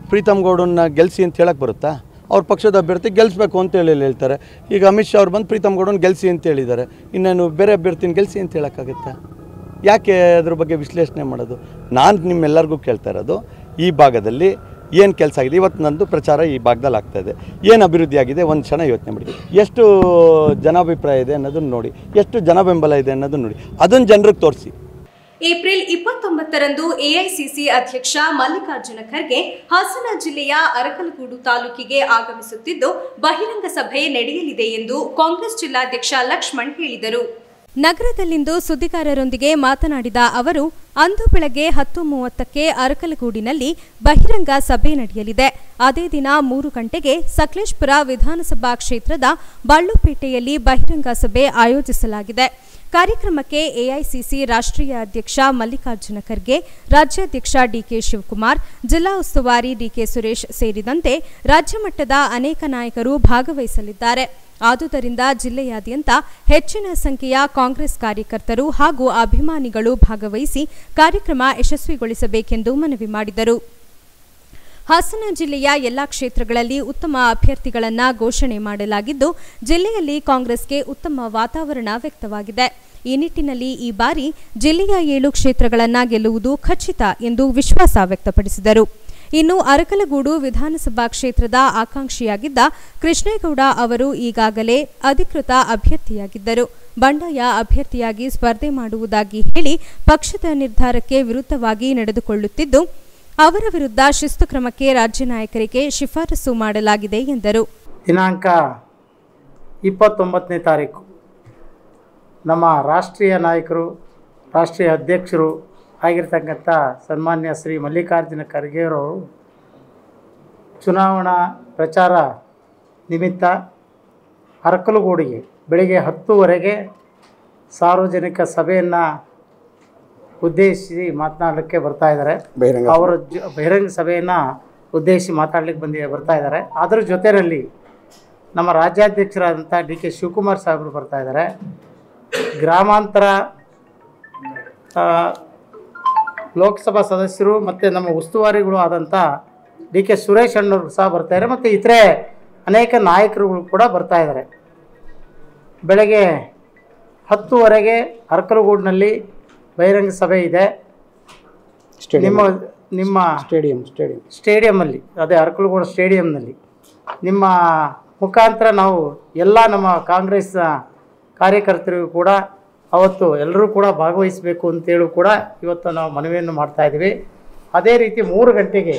ಪ್ರೀತಮ್ ಗೌಡನ್ನ ಗೆಲ್ಸಿ ಅಂತ ಹೇಳಕ್ಕೆ ಬರುತ್ತಾ ಅವ್ರ ಪಕ್ಷದ ಅಭ್ಯರ್ಥಿ ಗೆಲ್ಲಿಸ್ಬೇಕು ಅಂತ ಹೇಳಿ ಹೇಳ್ತಾರೆ ಈಗ ಅಮಿತ್ ಶಾ ಅವ್ರು ಬಂದು ಪ್ರೀತಮ್ ಗೌಡನ್ ಗೆಲ್ಸಿ ಅಂತ ಹೇಳಿದ್ದಾರೆ ಇನ್ನೇನು ಬೇರೆ ಅಭ್ಯರ್ಥಿನ ಗೆಲ್ಸಿ ಅಂತ ಹೇಳೋಕ್ಕಾಗತ್ತಾ ಯಾಕೆ ಅದ್ರ ಬಗ್ಗೆ ವಿಶ್ಲೇಷಣೆ ಮಾಡೋದು ನಾನು ನಿಮ್ಮೆಲ್ಲರಿಗೂ ಕೇಳ್ತಾ ಇರೋದು ಈ ಭಾಗದಲ್ಲಿ ಏನು ಕೆಲಸ ಆಗಿದೆ ಇವತ್ತು ನಂದು ಪ್ರಚಾರ ಈ ಭಾಗದಲ್ಲಿ ಆಗ್ತಾ ಇದೆ ಏನು ಅಭಿವೃದ್ಧಿ ಆಗಿದೆ ಒಂದು ಕ್ಷಣ ಯೋಚನೆ ಮಾಡಿ ಎಷ್ಟು ಜನಾಭಿಪ್ರಾಯ ಇದೆ ಅನ್ನೋದನ್ನು ನೋಡಿ ಎಷ್ಟು ಜನ ಬೆಂಬಲ ಇದೆ ಅನ್ನೋದನ್ನು ನೋಡಿ ಅದನ್ನು ಜನರಿಗೆ ತೋರಿಸಿ ಏಪ್ರಿಲ್ ಇಪ್ಪತ್ತೊಂಬತ್ತರಂದು ಎಐಸಿಸಿ ಅಧ್ಯಕ್ಷ ಮಲ್ಲಿಕಾರ್ಜುನ ಖರ್ಗೆ ಹಾಸನ ಜಿಲ್ಲೆಯ ಅರಕಲಗೂಡು ತಾಲೂಕಿಗೆ ಆಗಮಿಸುತ್ತಿದ್ದು ಬಹಿರಂಗ ಸಭೆ ನಡೆಯಲಿದೆ ಎಂದು ಕಾಂಗ್ರೆಸ್ ಜಿಲ್ಲಾಧ್ಯಕ್ಷ ಲಕ್ಷ್ಮಣ್ ಹೇಳಿದರು ನಗರದಲ್ಲಿಂದು ಸುದ್ದಿಗಾರರೊಂದಿಗೆ ಮಾತನಾಡಿದ ಅವರು ಅಂದು ಬೆಳಗ್ಗೆ ಹತ್ತು ಮೂವತ್ತಕ್ಕೆ ಅರಕಲಗೂಡಿನಲ್ಲಿ ಬಹಿರಂಗ ಸಭೆ ನಡೆಯಲಿದೆ ಅದೇ ದಿನ ಮೂರು ಗಂಟೆಗೆ ಸಕಲೇಶ್ಪುರ ವಿಧಾನಸಭಾ ಕ್ಷೇತ್ರದ ಬಳ್ಳುಪೇಟೆಯಲ್ಲಿ ಬಹಿರಂಗ ಸಭೆ ಆಯೋಜಿಸಲಾಗಿದೆ ಕಾರ್ಯಕ್ರಮಕ್ಕೆ ಎಐಸಿಸಿ ರಾಷ್ಟ್ರೀಯ ಅಧ್ಯಕ್ಷ ಮಲ್ಲಿಕಾರ್ಜುನ ಖರ್ಗೆ ರಾಜ್ಯಾಧ್ಯಕ್ಷ ಡಿಕೆ ಶಿವಕುಮಾರ್ ಜಿಲ್ಲಾ ಉಸ್ತುವಾರಿ ಡಿಕೆ ಸುರೇಶ್ ಸೇರಿದಂತೆ ರಾಜ್ಯ ಮಟ್ಟದ ಅನೇಕ ನಾಯಕರು ಭಾಗವಹಿಸಲಿದ್ದಾರೆ ಆದುದರಿಂದ ಜಿಲ್ಲೆಯಾದ್ಯಂತ ಹೆಚ್ಚಿನ ಸಂಖ್ಯೆಯ ಕಾಂಗ್ರೆಸ್ ಕಾರ್ಯಕರ್ತರು ಹಾಗೂ ಅಭಿಮಾನಿಗಳು ಭಾಗವಹಿಸಿ ಕಾರ್ಯಕ್ರಮ ಯಶಸ್ವಿಗೊಳಿಸಬೇಕೆಂದು ಮನವಿ ಮಾಡಿದರು ಹಾಸನ ಜಿಲ್ಲೆಯ ಎಲ್ಲಾ ಕ್ಷೇತ್ರಗಳಲ್ಲಿ ಉತ್ತಮ ಅಭ್ಯರ್ಥಿಗಳನ್ನ ಘೋಷಣೆ ಮಾಡಲಾಗಿದ್ದು ಜಿಲ್ಲೆಯಲ್ಲಿ ಕಾಂಗ್ರೆಸ್ಗೆ ಉತ್ತಮ ವಾತಾವರಣ ವ್ಯಕ್ತವಾಗಿದೆ ಈ ನಿಟ್ಟಿನಲ್ಲಿ ಈ ಬಾರಿ ಜಿಲ್ಲೆಯ ಏಳು ಕ್ಷೇತ್ರಗಳನ್ನ ಗೆಲ್ಲುವುದು ಖಚಿತ ಎಂದು ವಿಶ್ವಾಸ ವ್ಯಕ್ತಪಡಿಸಿದರು ಇನ್ನು ಅರಕಲಗೂಡು ವಿಧಾನಸಭಾ ಕ್ಷೇತ್ರದ ಆಕಾಂಕ್ಷಿಯಾಗಿದ್ದ ಕೃಷ್ಣೇಗೌಡ ಅವರು ಈಗಾಗಲೇ ಅಧಿಕೃತ ಅಭ್ಯರ್ಥಿಯಾಗಿದ್ದರು ಬಂಡಾಯ ಅಭ್ಯರ್ಥಿಯಾಗಿ ಸ್ಪರ್ಧೆ ಮಾಡುವುದಾಗಿ ಹೇಳಿ ಪಕ್ಷದ ನಿರ್ಧಾರಕ್ಕೆ ವಿರುದ್ಧವಾಗಿ ನಡೆದುಕೊಳ್ಳುತ್ತಿದ್ದು ಅವರ ವಿರುದ್ಧ ಶಿಸ್ತು ಕ್ರಮಕ್ಕೆ ರಾಜ್ಯ ನಾಯಕರಿಗೆ ಶಿಫಾರಸು ಮಾಡಲಾಗಿದೆ ಎಂದರು ದಿನಾಂಕ ಇಪ್ಪತ್ತೊಂಬತ್ತನೇ ತಾರೀಕು ನಮ್ಮ ರಾಷ್ಟ್ರೀಯ ನಾಯಕರು ರಾಷ್ಟ್ರೀಯ ಅಧ್ಯಕ್ಷರು ಆಗಿರ್ತಕ್ಕಂಥ ಸನ್ಮಾನ್ಯ ಶ್ರೀ ಮಲ್ಲಿಕಾರ್ಜುನ ಖರ್ಗೆಯವರು ಚುನಾವಣಾ ಪ್ರಚಾರ ನಿಮಿತ್ತ ಅರಕಲಗೂಡಿಗೆ ಬೆಳಿಗ್ಗೆ ಹತ್ತುವರೆಗೆ ಸಾರ್ವಜನಿಕ ಸಭೆಯನ್ನು ಉದ್ದೇಶಿಸಿ ಮಾತನಾಡಲಿಕ್ಕೆ ಬರ್ತಾ ಇದ್ದಾರೆ ಅವರ ಜ ಬಹಿರಂಗ ಸಭೆಯನ್ನು ಉದ್ದೇಶಿಸಿ ಮಾತಾಡ್ಲಿಕ್ಕೆ ಬಂದಿ ಬರ್ತಾ ಇದ್ದಾರೆ ಅದರ ಜೊತೆಯಲ್ಲಿ ನಮ್ಮ ರಾಜ್ಯಾಧ್ಯಕ್ಷರಾದಂಥ ಡಿ ಕೆ ಶಿವಕುಮಾರ್ ಸಾಹೇಬರು ಬರ್ತಾ ಇದ್ದಾರೆ ಗ್ರಾಮಾಂತರ ಆ, ಲೋಕಸಭಾ ಸದಸ್ಯರು ಮತ್ತು ನಮ್ಮ ಉಸ್ತುವಾರಿಗಳು ಆದಂಥ ಡಿ ಕೆ ಸುರೇಶ್ ಅಣ್ಣವರು ಸಹ ಬರ್ತಾರೆ ಮತ್ತು ಇತರೆ ಅನೇಕ ನಾಯಕರುಗಳು ಕೂಡ ಬರ್ತಾ ಇದ್ದಾರೆ ಬೆಳಗ್ಗೆ ಹತ್ತುವರೆಗೆ ಅರಕಲಗೂಡಿನಲ್ಲಿ ಬಹಿರಂಗ ಸಭೆ ಇದೆ ನಿಮ್ಮ ನಿಮ್ಮ ಸ್ಟೇಡಿಯಂ ಸ್ಟೇಡಿಯಂ ಸ್ಟೇಡಿಯಮಲ್ಲಿ ಅದೇ ಅರಕಲಗೂಡು ಸ್ಟೇಡಿಯಂನಲ್ಲಿ ನಿಮ್ಮ ಮುಖಾಂತರ ನಾವು ಎಲ್ಲ ನಮ್ಮ ಕಾಂಗ್ರೆಸ್ ಕಾರ್ಯಕರ್ತರಿಗೂ ಕೂಡ ಅವತ್ತು ಎಲ್ಲರೂ ಕೂಡ ಭಾಗವಹಿಸಬೇಕು ಅಂತೇಳಿ ಕೂಡ ಇವತ್ತು ನಾವು ಮನವಿಯನ್ನು ಮಾಡ್ತಾ ಇದ್ದೀವಿ ಅದೇ ರೀತಿ ಮೂರು ಗಂಟೆಗೆ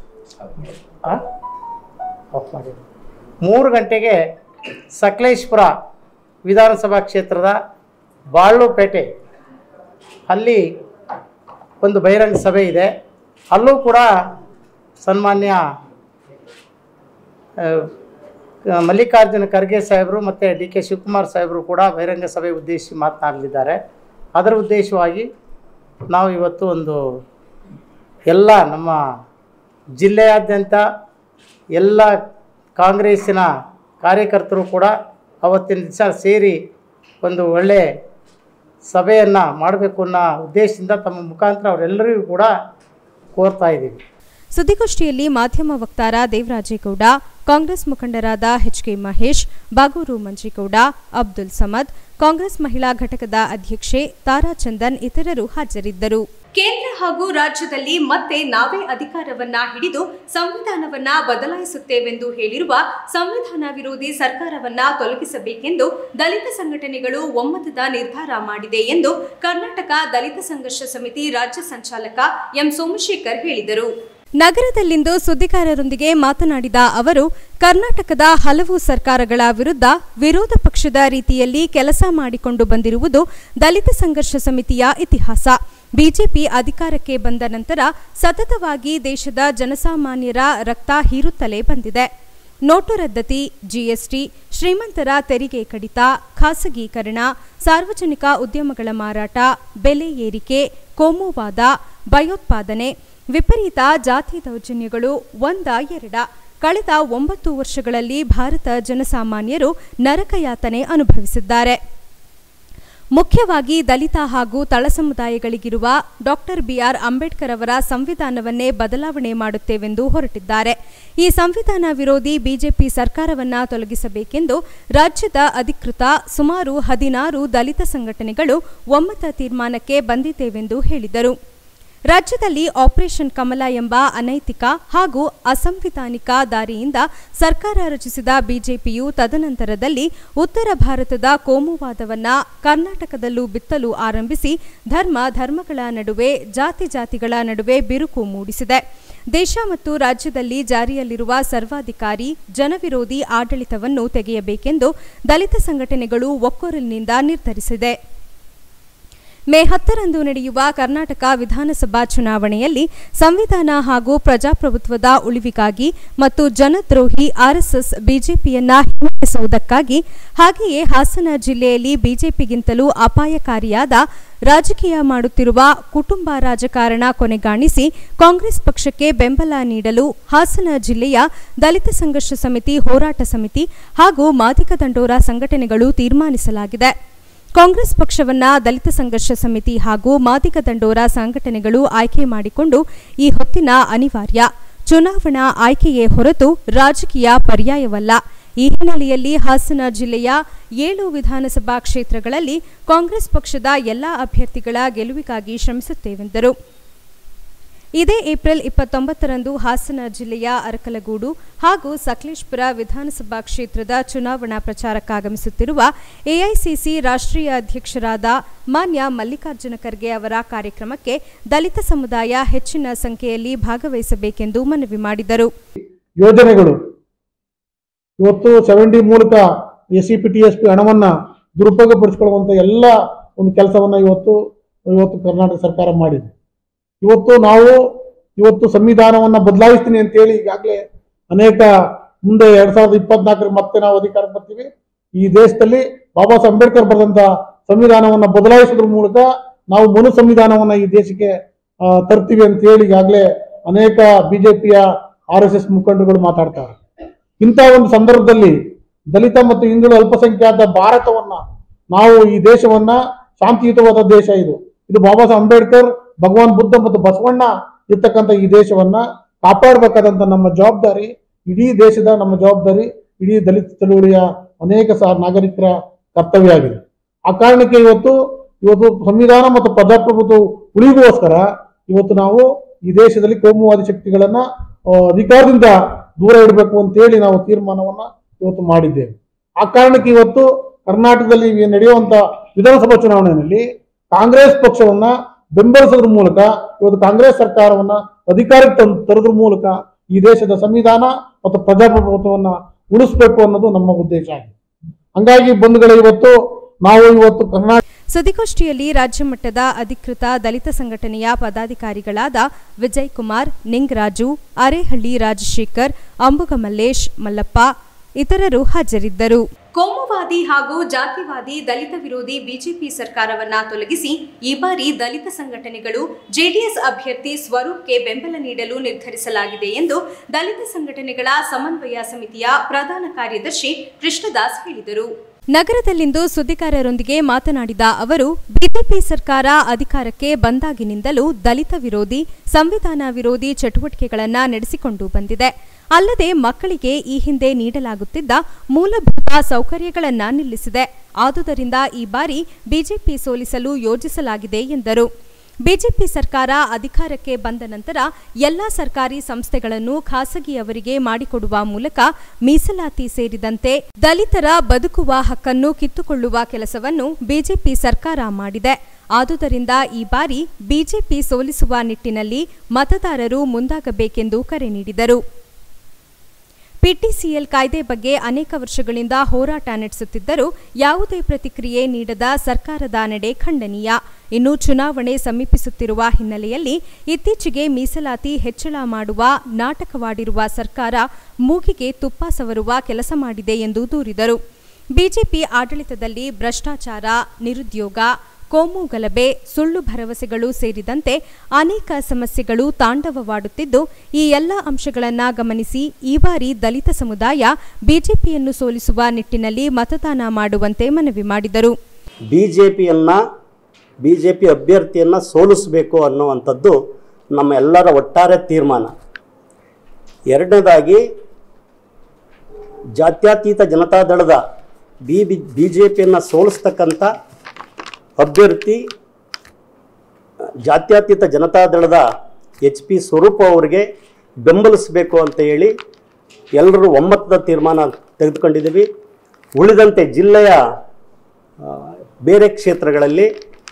ಆ? ಆಫ್ ಮಾಡಿ ಮೂರು ಗಂಟೆಗೆ ಸಕಲೇಶ್ಪುರ ವಿಧಾನಸಭಾ ಕ್ಷೇತ್ರದ ಬಾಳುಪೇಟೆ ಅಲ್ಲಿ ಒಂದು ಬಹಿರಂಗ ಸಭೆ ಇದೆ ಅಲ್ಲೂ ಕೂಡ ಸನ್ಮಾನ್ಯ ಆ, ಮಲ್ಲಿಕಾರ್ಜುನ ಖರ್ಗೆ ಸಾಹೇಬರು ಮತ್ತು ಡಿ ಕೆ ಶಿವಕುಮಾರ್ ಸಾಹೇಬರು ಕೂಡ ಬಹಿರಂಗ ಸಭೆ ಉದ್ದೇಶಿಸಿ ಮಾತನಾಡಲಿದ್ದಾರೆ ಅದರ ಉದ್ದೇಶವಾಗಿ ನಾವು ಇವತ್ತು ಒಂದು ಎಲ್ಲ ನಮ್ಮ ಜಿಲ್ಲೆಯಾದ್ಯಂತ ಎಲ್ಲ ಕಾಂಗ್ರೆಸ್ಸಿನ ಕಾರ್ಯಕರ್ತರು ಕೂಡ ಅವತ್ತಿನ ದಿವಸ ಸೇರಿ ಒಂದು ಒಳ್ಳೆಯ ಸಭೆಯನ್ನು ಮಾಡಬೇಕು ಅನ್ನೋ ಉದ್ದೇಶದಿಂದ ತಮ್ಮ ಮುಖಾಂತರ ಅವರೆಲ್ಲರಿಗೂ ಕೂಡ ಕೋರ್ತಾ ಇದ್ದೀವಿ ಸುದ್ದಿಗೋಷ್ಠಿಯಲ್ಲಿ ಮಾಧ್ಯಮ ವಕ್ತಾರ ದೇವರಾಜೇಗೌಡ ಕಾಂಗ್ರೆಸ್ ಮುಖಂಡರಾದ ಎಚ್ಕೆ ಮಹೇಶ್ ಬಾಗೂರು ಮಂಜೇಗೌಡ ಅಬ್ದುಲ್ ಸಮದ್ ಕಾಂಗ್ರೆಸ್ ಮಹಿಳಾ ಘಟಕದ ಅಧ್ಯಕ್ಷೆ ತಾರಾ ಚಂದನ್ ಇತರರು ಹಾಜರಿದ್ದರು ಕೇಂದ್ರ ಹಾಗೂ ರಾಜ್ಯದಲ್ಲಿ ಮತ್ತೆ ನಾವೇ ಅಧಿಕಾರವನ್ನ ಹಿಡಿದು ಸಂವಿಧಾನವನ್ನ ಬದಲಾಯಿಸುತ್ತೇವೆಂದು ಹೇಳಿರುವ ಸಂವಿಧಾನ ವಿರೋಧಿ ಸರ್ಕಾರವನ್ನ ತೊಲಗಿಸಬೇಕೆಂದು ದಲಿತ ಸಂಘಟನೆಗಳು ಒಮ್ಮತದ ನಿರ್ಧಾರ ಮಾಡಿದೆ ಎಂದು ಕರ್ನಾಟಕ ದಲಿತ ಸಂಘರ್ಷ ಸಮಿತಿ ರಾಜ್ಯ ಸಂಚಾಲಕ ಎಂ ಸೋಮಶೇಖರ್ ಹೇಳಿದರು ನಗರದಲ್ಲಿಂದು ಸುದ್ದಿಗಾರರೊಂದಿಗೆ ಮಾತನಾಡಿದ ಅವರು ಕರ್ನಾಟಕದ ಹಲವು ಸರ್ಕಾರಗಳ ವಿರುದ್ಧ ವಿರೋಧ ಪಕ್ಷದ ರೀತಿಯಲ್ಲಿ ಕೆಲಸ ಮಾಡಿಕೊಂಡು ಬಂದಿರುವುದು ದಲಿತ ಸಂಘರ್ಷ ಸಮಿತಿಯ ಇತಿಹಾಸ ಬಿಜೆಪಿ ಅಧಿಕಾರಕ್ಕೆ ಬಂದ ನಂತರ ಸತತವಾಗಿ ದೇಶದ ಜನಸಾಮಾನ್ಯರ ರಕ್ತ ಹೀರುತ್ತಲೇ ಬಂದಿದೆ ನೋಟು ರದ್ದತಿ ಜಿಎಸ್ಟಿ ಶ್ರೀಮಂತರ ತೆರಿಗೆ ಕಡಿತ ಖಾಸಗೀಕರಣ ಸಾರ್ವಜನಿಕ ಉದ್ಯಮಗಳ ಮಾರಾಟ ಬೆಲೆ ಏರಿಕೆ ಕೋಮುವಾದ ಭಯೋತ್ಪಾದನೆ ವಿಪರೀತ ಜಾತಿ ದೌರ್ಜನ್ಯಗಳು ಒಂದ ಎರಡ ಕಳೆದ ಒಂಬತ್ತು ವರ್ಷಗಳಲ್ಲಿ ಭಾರತ ಜನಸಾಮಾನ್ಯರು ನರಕಯಾತನೆ ಅನುಭವಿಸಿದ್ದಾರೆ ಮುಖ್ಯವಾಗಿ ದಲಿತ ಹಾಗೂ ತಳ ಸಮುದಾಯಗಳಿಗಿರುವ ಡಾಕ್ಟರ್ ಬಿಆರ್ ಅಂಬೇಡ್ಕರ್ ಅವರ ಸಂವಿಧಾನವನ್ನೇ ಬದಲಾವಣೆ ಮಾಡುತ್ತೇವೆಂದು ಹೊರಟಿದ್ದಾರೆ ಈ ಸಂವಿಧಾನ ವಿರೋಧಿ ಬಿಜೆಪಿ ಸರ್ಕಾರವನ್ನ ತೊಲಗಿಸಬೇಕೆಂದು ರಾಜ್ಯದ ಅಧಿಕೃತ ಸುಮಾರು ಹದಿನಾರು ದಲಿತ ಸಂಘಟನೆಗಳು ಒಮ್ಮತ ತೀರ್ಮಾನಕ್ಕೆ ಬಂದಿದ್ದೇವೆಂದು ಹೇಳಿದರು ರಾಜ್ಯದಲ್ಲಿ ಆಪರೇಷನ್ ಕಮಲ ಎಂಬ ಅನೈತಿಕ ಹಾಗೂ ಅಸಂವಿಧಾನಿಕ ದಾರಿಯಿಂದ ಸರ್ಕಾರ ರಚಿಸಿದ ಬಿಜೆಪಿಯು ತದನಂತರದಲ್ಲಿ ಉತ್ತರ ಭಾರತದ ಕೋಮುವಾದವನ್ನ ಕರ್ನಾಟಕದಲ್ಲೂ ಬಿತ್ತಲು ಆರಂಭಿಸಿ ಧರ್ಮ ಧರ್ಮಗಳ ನಡುವೆ ಜಾತಿ ಜಾತಿಗಳ ನಡುವೆ ಬಿರುಕು ಮೂಡಿಸಿದೆ ದೇಶ ಮತ್ತು ರಾಜ್ಯದಲ್ಲಿ ಜಾರಿಯಲ್ಲಿರುವ ಸರ್ವಾಧಿಕಾರಿ ಜನವಿರೋಧಿ ಆಡಳಿತವನ್ನು ತೆಗೆಯಬೇಕೆಂದು ದಲಿತ ಸಂಘಟನೆಗಳು ಒಕ್ಕೊರಲಿನಿಂದ ನಿರ್ಧರಿಸಿದೆ ಮೇ ಹತ್ತರಂದು ನಡೆಯುವ ಕರ್ನಾಟಕ ವಿಧಾನಸಭಾ ಚುನಾವಣೆಯಲ್ಲಿ ಸಂವಿಧಾನ ಹಾಗೂ ಪ್ರಜಾಪ್ರಭುತ್ವದ ಉಳಿವಿಗಾಗಿ ಮತ್ತು ಜನದ್ರೋಹಿ ಆರ್ಎಸ್ಎಸ್ ಬಿಜೆಪಿಯನ್ನ ಹಿಮ್ಮೆಟ್ಟಿಸುವುದಕ್ಕಾಗಿ ಹಾಗೆಯೇ ಹಾಸನ ಜಿಲ್ಲೆಯಲ್ಲಿ ಬಿಜೆಪಿಗಿಂತಲೂ ಅಪಾಯಕಾರಿಯಾದ ರಾಜಕೀಯ ಮಾಡುತ್ತಿರುವ ಕುಟುಂಬ ರಾಜಕಾರಣ ಕೊನೆಗಾಣಿಸಿ ಕಾಂಗ್ರೆಸ್ ಪಕ್ಷಕ್ಕೆ ಬೆಂಬಲ ನೀಡಲು ಹಾಸನ ಜಿಲ್ಲೆಯ ದಲಿತ ಸಂಘರ್ಷ ಸಮಿತಿ ಹೋರಾಟ ಸಮಿತಿ ಹಾಗೂ ಮಾದಿಕ ದಂಡೋರ ಸಂಘಟನೆಗಳು ತೀರ್ಮಾನಿಸಲಾಗಿದೆ ಕಾಂಗ್ರೆಸ್ ಪಕ್ಷವನ್ನ ದಲಿತ ಸಂಘರ್ಷ ಸಮಿತಿ ಹಾಗೂ ಮಾದಿಗ ದಂಡೋರ ಸಂಘಟನೆಗಳು ಆಯ್ಕೆ ಮಾಡಿಕೊಂಡು ಈ ಹೊತ್ತಿನ ಅನಿವಾರ್ಯ ಚುನಾವಣಾ ಆಯ್ಕೆಯೇ ಹೊರತು ರಾಜಕೀಯ ಪರ್ಯಾಯವಲ್ಲ ಈ ಹಿನ್ನೆಲೆಯಲ್ಲಿ ಹಾಸನ ಜಿಲ್ಲೆಯ ಏಳು ವಿಧಾನಸಭಾ ಕ್ಷೇತ್ರಗಳಲ್ಲಿ ಕಾಂಗ್ರೆಸ್ ಪಕ್ಷದ ಎಲ್ಲಾ ಅಭ್ಯರ್ಥಿಗಳ ಗೆಲುವಿಗಾಗಿ ಶ್ರಮಿಸುತ್ತೇವೆಂದರು ಇದೇ ಏಪ್ರಿಲ್ ಇಪ್ಪತ್ತೊಂಬತ್ತರಂದು ಹಾಸನ ಜಿಲ್ಲೆಯ ಅರಕಲಗೂಡು ಹಾಗೂ ಸಕಲೇಶ್ಪುರ ವಿಧಾನಸಭಾ ಕ್ಷೇತ್ರದ ಚುನಾವಣಾ ಪ್ರಚಾರಕ್ಕಾಗಮಿಸುತ್ತಿರುವ ಎಐಸಿಸಿ ರಾಷ್ಟ್ರೀಯ ಅಧ್ಯಕ್ಷರಾದ ಮಾನ್ಯ ಮಲ್ಲಿಕಾರ್ಜುನ ಖರ್ಗೆ ಅವರ ಕಾರ್ಯಕ್ರಮಕ್ಕೆ ದಲಿತ ಸಮುದಾಯ ಹೆಚ್ಚಿನ ಸಂಖ್ಯೆಯಲ್ಲಿ ಭಾಗವಹಿಸಬೇಕೆಂದು ಮನವಿ ಮಾಡಿದರು ಯೋಜನೆಗಳು ಇವತ್ತು ಸೆವೆಂಟಿ ಮೂಲಕ S C P T S P ಹಣವನ್ನ ದುರುಪಯೋಗಪಡಿಸಿಕೊಳ್ಳುವಂತ ಎಲ್ಲ ಒಂದು ಕೆಲಸವನ್ನ ಇವತ್ತು ಇವತ್ತು ಕರ್ನಾಟಕ ಸರ್ಕಾರ ಮಾಡಿದೆ ಇವತ್ತು ನಾವು ಇವತ್ತು ಸಂವಿಧಾನವನ್ನ ಬದಲಾಯಿಸ್ತೀನಿ ಅಂತೇಳಿ ಈಗಾಗಲೇ ಅನೇಕ ಮುಂದೆ ಎರಡ್ ಸಾವಿರದ ಇಪ್ಪತ್ನಾಲ್ಕರಲ್ಲಿ ಮತ್ತೆ ನಾವು ಅಧಿಕಾರಕ್ಕೆ ಬರ್ತೀವಿ ಈ ದೇಶದಲ್ಲಿ ಬಾಬಾ ಸಾಹೇಬ್ ಅಂಬೇಡ್ಕರ್ ಬರೆದಂತ ಸಂವಿಧಾನವನ್ನ ಬದಲಾಯಿಸೋದ್ರ ಮೂಲಕ ನಾವು ಮನು ಸಂವಿಧಾನವನ್ನ ಈ ದೇಶಕ್ಕೆ ಆ, ತರ್ತೀವಿ ಅಂತ ಹೇಳಿ ಈಗಾಗಲೇ ಅನೇಕ ಬಿಜೆಪಿಯ ಆರ್ ಎಸ್ ಎಸ್ ಮುಖಂಡರುಗಳು ಮಾತಾಡ್ತಾರೆ ಇಂಥ ಒಂದು ಸಂದರ್ಭದಲ್ಲಿ ದಲಿತ ಮತ್ತು ಹಿಂದುಳಿದ ಅಲ್ಪಸಂಖ್ಯಾತ ಭಾರತವನ್ನ ನಾವು ಈ ದೇಶವನ್ನ ಶಾಂತಿಯುತವಾದ ದೇಶ ಇದು ಇದು ಬಾಬಾ ಸಾಹೇಬ್ ಅಂಬೇಡ್ಕರ್ ಭಗವಾನ್ ಬುದ್ಧ ಮತ್ತು ಬಸವಣ್ಣ ಇರ್ತಕ್ಕಂಥ ಈ ದೇಶವನ್ನ ಕಾಪಾಡಬೇಕಾದಂತ ನಮ್ಮ ಜವಾಬ್ದಾರಿ ಇಡೀ ದೇಶದ ನಮ್ಮ ಜವಾಬ್ದಾರಿ ಇಡೀ ದಲಿತ ಚಳುವಳಿಯ ಅನೇಕ ಸಹ ನಾಗರಿಕರ ಕರ್ತವ್ಯ ಆಗಿದೆ ಆ ಕಾರಣಕ್ಕೆ ಇವತ್ತು ಇವತ್ತು ಸಂವಿಧಾನ ಮತ್ತು ಪ್ರಜಾಪ್ರಭುತ್ವ ಉಳಿಗೋಸ್ಕರ ಇವತ್ತು ನಾವು ಈ ದೇಶದಲ್ಲಿ ಕೋಮುವಾದಿ ಶಕ್ತಿಗಳನ್ನ ಆ, ಅಧಿಕಾರದಿಂದ ದೂರ ಇಡಬೇಕು ಅಂತೇಳಿ ನಾವು ತೀರ್ಮಾನವನ್ನ ಇವತ್ತು ಮಾಡಿದ್ದೇವೆ ಆ ಕಾರಣಕ್ಕೆ ಇವತ್ತು ಕರ್ನಾಟಕದಲ್ಲಿ ಈ ನಡೆಯುವಂತ ವಿಧಾನಸಭಾ ಚುನಾವಣೆಯಲ್ಲಿ ಕಾಂಗ್ರೆಸ್ ಪಕ್ಷವನ್ನ ಬೆಂಬಲಿಸೋದ್ರ ಮೂಲಕ ಇವತ್ತು ಕಾಂಗ್ರೆಸ್ ಸರ್ಕಾರವನ್ನ ಅಧಿಕಾರಕ್ಕೆ ತಂದು ತರೋದ್ರ ಮೂಲಕ ಈ ದೇಶದ ಸಂವಿಧಾನ ಮತ್ತು ಪ್ರಜಾಪ್ರಭುತ್ವವನ್ನ ಉಳಿಸ್ಬೇಕು ಅನ್ನೋದು ನಮ್ಮ ಉದ್ದೇಶ ಆಗಿದೆ ಹಂಗಾಗಿ ಬಂಧುಗಳೇ ಇವತ್ತು ನಾವು ಇವತ್ತು ಕರ್ನಾಟಕ ಸುದ್ದಿಗೋಷ್ಠಿಯಲ್ಲಿ ರಾಜ್ಯ ಮಟ್ಟದ ಅಧಿಕೃತ ದಲಿತ ಸಂಘಟನೆಯ ಪದಾಧಿಕಾರಿಗಳಾದ ವಿಜಯ್ ಕುಮಾರ್ ನಿಂಗರಾಜು ಅರೇಹಳ್ಳಿ ರಾಜಶೇಖರ್ ಅಂಬುಗ ಮಲ್ಲೇಶ್ ಮಲ್ಲಪ್ಪ ಇತರರು ಹಾಜರಿದ್ದರು ಕೋಮುವಾದಿ ಹಾಗೂ ಜಾತಿವಾದಿ ದಲಿತ ವಿರೋಧಿ ಬಿಜೆಪಿ ಸರ್ಕಾರವನ್ನ ತೊಲಗಿಸಿ ಈ ಬಾರಿ ದಲಿತ ಸಂಘಟನೆಗಳು ಜೆಡಿಎಸ್ ಅಭ್ಯರ್ಥಿ ಸ್ವರೂಪ್ಗೆ ಬೆಂಬಲ ನೀಡಲು ನಿರ್ಧರಿಸಲಾಗಿದೆ ಎಂದು ದಲಿತ ಸಂಘಟನೆಗಳ ಸಮನ್ವಯ ಸಮಿತಿಯ ಪ್ರಧಾನ ಕಾರ್ಯದರ್ಶಿ ಕೃಷ್ಣದಾಸ್ ಹೇಳಿದರು ನಗರದಲ್ಲಿಂದು ಸುದ್ದಿಗಾರರೊಂದಿಗೆ ಮಾತನಾಡಿದ ಅವರು ಬಿಜೆಪಿ ಸರ್ಕಾರ ಅಧಿಕಾರಕ್ಕೆ ಬಂದಾಗಿನಿಂದಲೂ ದಲಿತ ವಿರೋಧಿ ಸಂವಿಧಾನ ವಿರೋಧಿ ಚಟುವಟಿಕೆಗಳನ್ನು ನಡೆಸಿಕೊಂಡು ಬಂದಿದೆ ಅಲ್ಲದೆ ಮಕ್ಕಳಿಗೆ ಈ ಹಿಂದೆ ನೀಡಲಾಗುತ್ತಿದ್ದ ಮೂಲಭೂತ ಸೌಕರ್ಯಗಳನ್ನು ನಿಲ್ಲಿಸಿದೆ ಆದುದರಿಂದ ಈ ಬಾರಿ ಬಿಜೆಪಿ ಸೋಲಿಸಲು ಯೋಜಿಸಲಾಗಿದೆ ಎಂದರು ಬಿಜೆಪಿ ಸರ್ಕಾರ ಅಧಿಕಾರಕ್ಕೆ ಬಂದ ನಂತರ ಎಲ್ಲಾ ಸರ್ಕಾರಿ ಸಂಸ್ಥೆಗಳನ್ನು ಖಾಸಗಿಯವರಿಗೆ ಮಾಡಿಕೊಡುವ ಮೂಲಕ ಮೀಸಲಾತಿ ಸೇರಿದಂತೆ ದಲಿತರ ಬದುಕುವ ಹಕ್ಕನ್ನು ಕಿತ್ತುಕೊಳ್ಳುವ ಕೆಲಸವನ್ನು ಬಿಜೆಪಿ ಸರ್ಕಾರ ಮಾಡಿದೆ ಆದುದರಿಂದ ಈ ಬಾರಿ ಬಿಜೆಪಿ ಸೋಲಿಸುವ ನಿಟ್ಟಿನಲ್ಲಿ ಮತದಾರರು ಮುಂದಾಗಬೇಕೆಂದು ಕರೆ ನೀಡಿದರು ಪಿಟಿಸಿಎಲ್ ಕಾಯ್ದೆ ಬಗ್ಗೆ ಅನೇಕ ವರ್ಷಗಳಿಂದ ಹೋರಾಟ ನಡೆಸುತ್ತಿದ್ದರೂ ಯಾವುದೇ ಪ್ರತಿಕ್ರಿಯೆ ನೀಡದ ಸರ್ಕಾರದ ನಡೆ ಖಂಡನೀಯ ಇನ್ನು ಚುನಾವಣೆ ಸಮೀಪಿಸುತ್ತಿರುವ ಹಿನ್ನೆಲೆಯಲ್ಲಿ ಇತ್ತೀಚೆಗೆ ಮೀಸಲಾತಿ ಹೆಚ್ಚಳ ಮಾಡುವ ನಾಟಕವಾಡಿರುವ ಸರ್ಕಾರ ಮೂಗಿಗೆ ತುಪ್ಪ ಸವರುವ ಕೆಲಸ ಮಾಡಿದೆ ಎಂದು ದೂರಿದರು ಬಿಜೆಪಿ ಆಡಳಿತದಲ್ಲಿ ಭ್ರಷ್ಟಾಚಾರ ನಿರುದ್ಯೋಗ ಕೋಮು ಗಲಭೆ ಸುಳ್ಳು ಭರವಸೆಗಳು ಸೇರಿದಂತೆ ಅನೇಕ ಸಮಸ್ಯೆಗಳು ತಾಂಡವವಾಡುತ್ತಿದ್ದು ಈ ಎಲ್ಲ ಅಂಶಗಳನ್ನು ಗಮನಿಸಿ ಈ ಬಾರಿ ದಲಿತ ಸಮುದಾಯ ಬಿಜೆಪಿಯನ್ನು ಸೋಲಿಸುವ ನಿಟ್ಟಿನಲ್ಲಿ ಮತದಾನ ಮಾಡುವಂತೆ ಮನವಿ ಮಾಡಿದರು ಬಿ ಜೆ ಪಿಯನ್ನು ಬಿ ಜೆ ಪಿ ಅಭ್ಯರ್ಥಿಯನ್ನು ಸೋಲಿಸಬೇಕು ಅನ್ನುವಂಥದ್ದು ನಮ್ಮ ಎಲ್ಲರ ಒಟ್ಟಾರೆ ತೀರ್ಮಾನ ಎರಡನೇದಾಗಿ ಜಾತ್ಯತೀತ ಜನತಾದಳದ ಬಿ ಬಿ ಬಿ ಜೆ ಪಿಯನ್ನು ಸೋಲಿಸ್ತಕ್ಕಂಥ ಅಭ್ಯರ್ಥಿ ಜಾತ್ಯತೀತ ಜನತಾದಳದ ಎಚ್ ಪಿ ಸ್ವರೂಪ ಅವರಿಗೆ ಬೆಂಬಲಿಸಬೇಕು ಅಂತ ಹೇಳಿ ಎಲ್ಲರೂ ಒಮ್ಮತದ ತೀರ್ಮಾನ ತೆಗೆದುಕೊಂಡಿದ್ದೀವಿ ಉಳಿದಂತೆ ಜಿಲ್ಲೆಯ ಆ, ಬೇರೆ ಕ್ಷೇತ್ರಗಳಲ್ಲಿ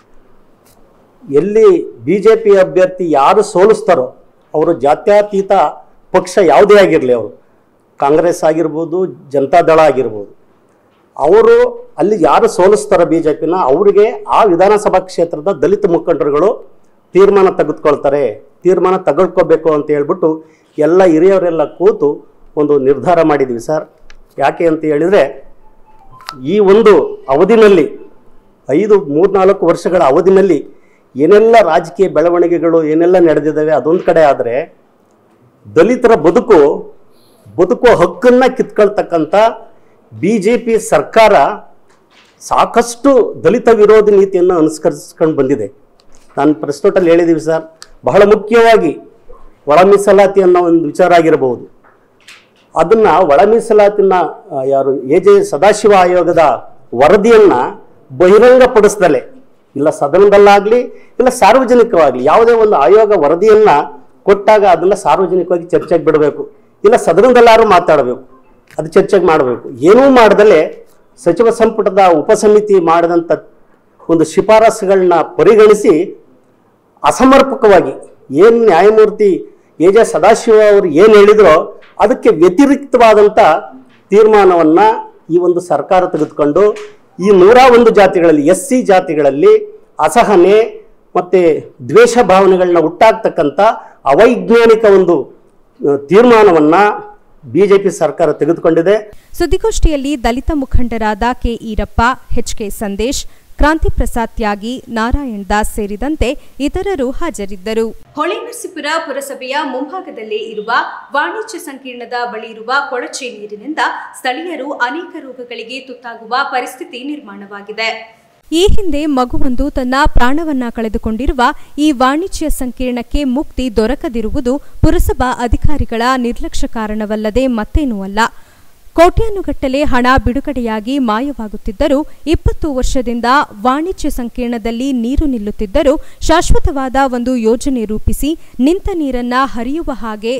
ಎಲ್ಲಿ ಬಿ ಜೆ ಪಿ ಅಭ್ಯರ್ಥಿ ಯಾರು ಸೋಲಿಸ್ತಾರೋ ಅವರು ಜಾತ್ಯತೀತ ಪಕ್ಷ ಯಾವುದೇ ಆಗಿರಲಿ ಅವರು ಕಾಂಗ್ರೆಸ್ ಆಗಿರ್ಬೋದು ಜನತಾದಳ ಆಗಿರ್ಬೋದು ಅವರು ಅಲ್ಲಿ ಯಾರು ಸೋಲಿಸ್ತಾರೋ ಬಿ ಜೆ ಪಿನ ಅವರಿಗೆ ಆ ವಿಧಾನಸಭಾ ಕ್ಷೇತ್ರದ ದಲಿತ ಮುಖಂಡರುಗಳು ತೀರ್ಮಾನ ತೆಗೆದುಕೊಳ್ತಾರೆ ತೀರ್ಮಾನ ತಗೊಳ್ಕೋಬೇಕು ಅಂತ ಹೇಳ್ಬಿಟ್ಟು ಎಲ್ಲ ಹಿರಿಯವರೆಲ್ಲ ಕೂತು ಒಂದು ನಿರ್ಧಾರ ಮಾಡಿದ್ವಿ ಸರ್ ಯಾಕೆ ಅಂತ ಹೇಳಿದರೆ ಈ ಒಂದು ಅವಧಿನಲ್ಲಿ ಐದು ಮೂರ್ನಾಲ್ಕು ವರ್ಷಗಳ ಅವಧಿನಲ್ಲಿ ಏನೆಲ್ಲ ರಾಜಕೀಯ ಬೆಳವಣಿಗೆಗಳು ಏನೆಲ್ಲ ನಡೆದಿದ್ದಾವೆ ಅದೊಂದು ಕಡೆ ಆದರೆ ದಲಿತರ ಬದುಕು ಬದುಕುವ ಹಕ್ಕನ್ನು ಕಿತ್ಕೊಳ್ತಕ್ಕಂಥ ಬಿ ಜೆ ಪಿ ಸರ್ಕಾರ ಸಾಕಷ್ಟು ದಲಿತ ವಿರೋಧಿ ನೀತಿಯನ್ನು ಅನುಸರಿಸ್ಕೊಂಡು ಬಂದಿದೆ ನಾನು ಪ್ರೆಸ್ ನೋಟಲ್ಲಿ ಹೇಳಿದ್ದೀವಿ ಸರ್ ಬಹಳ ಮುಖ್ಯವಾಗಿ ಒಳ ಮೀಸಲಾತಿ ಅನ್ನೋ ಒಂದು ವಿಚಾರ ಆಗಿರಬಹುದು ಅದನ್ನು ಒಳ ಮೀಸಲಾತಿನ ಆ, ಯಾರು ಎ ಜೆ ಸದಾಶಿವ ಆಯೋಗದ ವರದಿಯನ್ನು ಬಹಿರಂಗಪಡಿಸ್ದಲೆ ಇಲ್ಲ ಸದನದಲ್ಲಾಗಲಿ ಇಲ್ಲ ಸಾರ್ವಜನಿಕವಾಗಲಿ ಯಾವುದೇ ಒಂದು ಆಯೋಗ ವರದಿಯನ್ನು ಕೊಟ್ಟಾಗ ಅದನ್ನು ಸಾರ್ವಜನಿಕವಾಗಿ ಚರ್ಚೆಗೆ ಬಿಡಬೇಕು ಇಲ್ಲ ಸದನದಲ್ಲಾರು ಮಾತಾಡಬೇಕು ಅದು ಚರ್ಚೆಗೆ ಮಾಡಬೇಕು ಏನೂ ಮಾಡ್ದಲೆ ಸಚಿವ ಸಂಪುಟದ ಉಪಸಮಿತಿ ಮಾಡಿದಂಥ ಒಂದು ಶಿಫಾರಸುಗಳನ್ನ ಪರಿಗಣಿಸಿ ಅಸಮರ್ಪಕವಾಗಿ ಏನು ನ್ಯಾಯಮೂರ್ತಿ ಎ ಜೆ ಸದಾಶಿವ ಅವರು ಏನು ಹೇಳಿದ್ರೋ ಅದಕ್ಕೆ ವ್ಯತಿರಿಕ್ತವಾದಂಥ ತೀರ್ಮಾನವನ್ನು ಈ ಒಂದು ಸರ್ಕಾರ ತೆಗೆದುಕೊಂಡು ಈ ನೂರ ಒಂದು ಜಾತಿಗಳಲ್ಲಿ ಎಸ್ ಸಿ ಜಾತಿಗಳಲ್ಲಿ ಅಸಹನೆ ಮತ್ತು ದ್ವೇಷ ಭಾವನೆಗಳನ್ನ ಹುಟ್ಟಾಕ್ತಕ್ಕಂಥ ಅವೈಜ್ಞಾನಿಕ ಒಂದು ತೀರ್ಮಾನವನ್ನು ಬಿ ಜೆ ಪಿ ಸರ್ಕಾರ ತೆಗೆದುಕೊಂಡಿದೆ ಸುದ್ದಿಗೋಷ್ಠಿಯಲ್ಲಿ ದಲಿತ ಮುಖಂಡರಾದ ಕೆ ಈರಪ್ಪ ಎಚ್ಕೆ ಸಂದೇಶ್ ಕ್ರಾಂತಿ ಪ್ರಸಾದ್ ತ್ಯಾಗಿ ನಾರಾಯಣ್ ದಾಸ್ ಸೇರಿದಂತೆ ಇತರರು ಹಾಜರಿದ್ದರು ಹೊಳೆನರಸೀಪುರ ಪುರಸಭೆಯ ಮುಂಭಾಗದಲ್ಲೇ ಇರುವ ವಾಣಿಜ್ಯ ಸಂಕೀರ್ಣದ ಬಳಿ ಇರುವ ಕೊಳಚೆ ನೀರಿನಿಂದ ಸ್ಥಳೀಯರು ಅನೇಕ ರೋಗಗಳಿಗೆ ತುತ್ತಾಗುವ ಪರಿಸ್ಥಿತಿ ನಿರ್ಮಾಣವಾಗಿದೆ ಈ ಹಿಂದೆ ಮಗುವೊಂದು ತನ್ನ ಪ್ರಾಣವನ್ನ ಕಳೆದುಕೊಂಡಿರುವ ಈ ವಾಣಿಜ್ಯ ಸಂಕೀರ್ಣಕ್ಕೆ ಮುಕ್ತಿ ದೊರಕದಿರುವುದು ಪುರಸಭಾ ಅಧಿಕಾರಿಗಳ ನಿರ್ಲಕ್ಷ್ಯ ಕಾರಣವಲ್ಲದೆ ಮತ್ತೇನೂ ಅಲ್ಲ ಕೋಟ್ಯಾನುಗಟ್ಟಲೆ ಹಣ ಬಿಡುಗಡೆಯಾಗಿ ಮಾಯವಾಗುತ್ತಿದ್ದರೂ ಇಪ್ಪತ್ತು ವರ್ಷದಿಂದ ವಾಣಿಜ್ಯ ಸಂಕೀರ್ಣದಲ್ಲಿ ನೀರು ನಿಲ್ಲುತ್ತಿದ್ದರೂ ಶಾಶ್ವತವಾದ ಒಂದು ಯೋಜನೆ ರೂಪಿಸಿ ನಿಂತ ನೀರನ್ನ ಹರಿಯುವ ಹಾಗೆ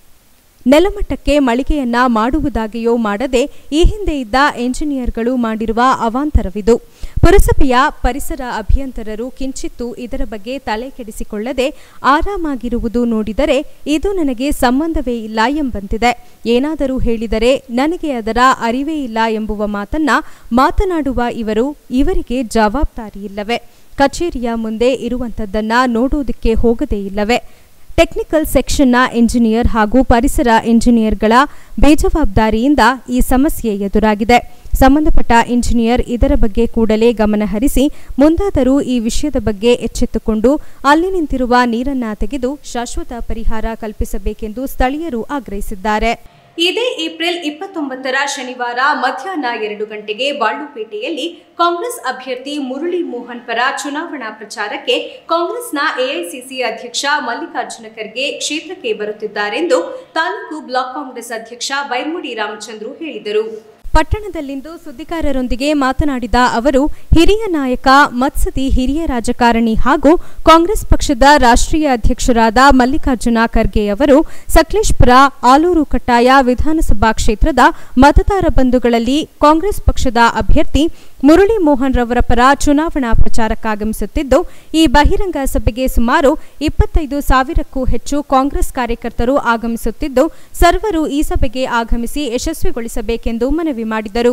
ನೆಲಮಟ್ಟಕ್ಕೆ ಮಳಿಗೆಯನ್ನ ಮಾಡುವುದಾಗಿಯೋ ಮಾಡದೆ ಈ ಹಿಂದೆ ಇದ್ದ ಎಂಜಿನಿಯರ್ಗಳು ಮಾಡಿರುವ ಅವಾಂತರವಿದು ಪುರಸಭೆಯ ಪರಿಸರ ಅಭಿಯಂತರರು ಕಿಂಚಿತ್ತೂ ಇದರ ಬಗ್ಗೆ ತಲೆ ಕೆಡಿಸಿಕೊಳ್ಳದೆ ಆರಾಮಾಗಿರುವುದು ನೋಡಿದರೆ ಇದು ನನಗೆ ಸಂಬಂಧವೇ ಇಲ್ಲ ಎಂಬಂತಿದೆ ಏನಾದರೂ ಹೇಳಿದರೆ ನನಗೆ ಅದರ ಅರಿವೇ ಇಲ್ಲ ಎಂಬುವ ಮಾತನ್ನ ಮಾತನಾಡುವ ಇವರು ಇವರಿಗೆ ಜವಾಬ್ದಾರಿ ಇಲ್ಲವೇ ಕಚೇರಿಯ ಮುಂದೆ ಇರುವಂಥದ್ದನ್ನ ನೋಡೋದಕ್ಕೆ ಹೋಗದೇ ಇಲ್ಲವೇ ಟೆಕ್ನಿಕಲ್ ಸೆಕ್ಷನ್ನ ಎಂಜಿನಿಯರ್ ಹಾಗೂ ಪರಿಸರ ಎಂಜಿನಿಯರ್ಗಳ ಬೇಜವಾಬ್ದಾರಿಯಿಂದ ಈ ಸಮಸ್ಯೆ ಎದುರಾಗಿದೆ ಸಂಬಂಧಪಟ್ಟ ಇಂಜಿನಿಯರ್ ಇದರ ಬಗ್ಗೆ ಕೂಡಲೇ ಗಮನಹರಿಸಿ ಮುಂದಾದರೂ ಈ ವಿಷಯದ ಬಗ್ಗೆ ಎಚ್ಚೆತ್ತುಕೊಂಡು ಅಲ್ಲಿ ನಿಂತಿರುವ ನೀರನ್ನ ತೆಗೆದು ಶಾಶ್ವತ ಪರಿಹಾರ ಕಲ್ಪಿಸಬೇಕೆಂದು ಸ್ಥಳೀಯರು ಆಗ್ರಹಿಸಿದ್ದಾರೆ ಇದೇ ಏಪ್ರಿಲ್ ಇಪ್ಪತ್ತೊಂಬತ್ತರ ಶನಿವಾರ ಮಧ್ಯಾಹ್ನ ಎರಡು ಗಂಟೆಗೆ ಬಾಳುಪೇಟೆಯಲ್ಲಿ ಕಾಂಗ್ರೆಸ್ ಅಭ್ಯರ್ಥಿ ಮುರಳಿ ಮೋಹನ್ ಪರ ಚುನಾವಣಾ ಪ್ರಚಾರಕ್ಕೆ ಕಾಂಗ್ರೆಸ್ನ ಎಐಸಿಸಿ ಅಧ್ಯಕ್ಷ ಮಲ್ಲಿಕಾರ್ಜುನ ಖರ್ಗೆ ಕ್ಷೇತ್ರಕ್ಕೆ ಬರುತ್ತಿದ್ದಾರೆಂದು ತಾಲೂಕು ಬ್ಲಾಕ್ ಕಾಂಗ್ರೆಸ್ ಅಧ್ಯಕ್ಷ ಬೈರ್ಮುಡಿ ರಾಮಚಂದ್ರು ಹೇಳಿದರು ಪಟ್ಟಣದಲ್ಲಿಂದು ಸುದ್ದಿಗಾರರೊಂದಿಗೆ ಮಾತನಾಡಿದ ಅವರು ಹಿರಿಯ ನಾಯಕ ಮತ್ಸದಿ ಹಿರಿಯ ರಾಜಕಾರಣಿ ಹಾಗೂ ಕಾಂಗ್ರೆಸ್ ಪಕ್ಷದ ರಾಷ್ಟ್ರೀಯ ಅಧ್ಯಕ್ಷರಾದ ಮಲ್ಲಿಕಾರ್ಜುನ ಖರ್ಗೆ ಅವರು ಸಕಲೇಶ್ಪುರ ಆಲೂರು ಕಟ್ಟಾಯ ವಿಧಾನಸಭಾ ಕ್ಷೇತ್ರದ ಮತದಾರ ಬಂಧುಗಳಲ್ಲಿ ಕಾಂಗ್ರೆಸ್ ಪಕ್ಷದ ಅಭ್ಯರ್ಥಿ ಮುರಳಿ ಮೋಹನ್ ರವರ ಪರ ಚುನಾವಣಾ ಪ್ರಚಾರಕ್ಕಾಗಮಿಸುತ್ತಿದ್ದು ಈ ಬಹಿರಂಗ ಸಭೆಗೆ ಸುಮಾರು ಇಪ್ಪತ್ತೈದು ಸಾವಿರಕ್ಕೂ ಹೆಚ್ಚು ಕಾಂಗ್ರೆಸ್ ಕಾರ್ಯಕರ್ತರು ಆಗಮಿಸುತ್ತಿದ್ದು ಸರ್ವರು ಈ ಸಭೆಗೆ ಆಗಮಿಸಿ ಯಶಸ್ವಿಗೊಳಿಸಬೇಕೆಂದು ಮನವಿ ಮಾಡಿದರು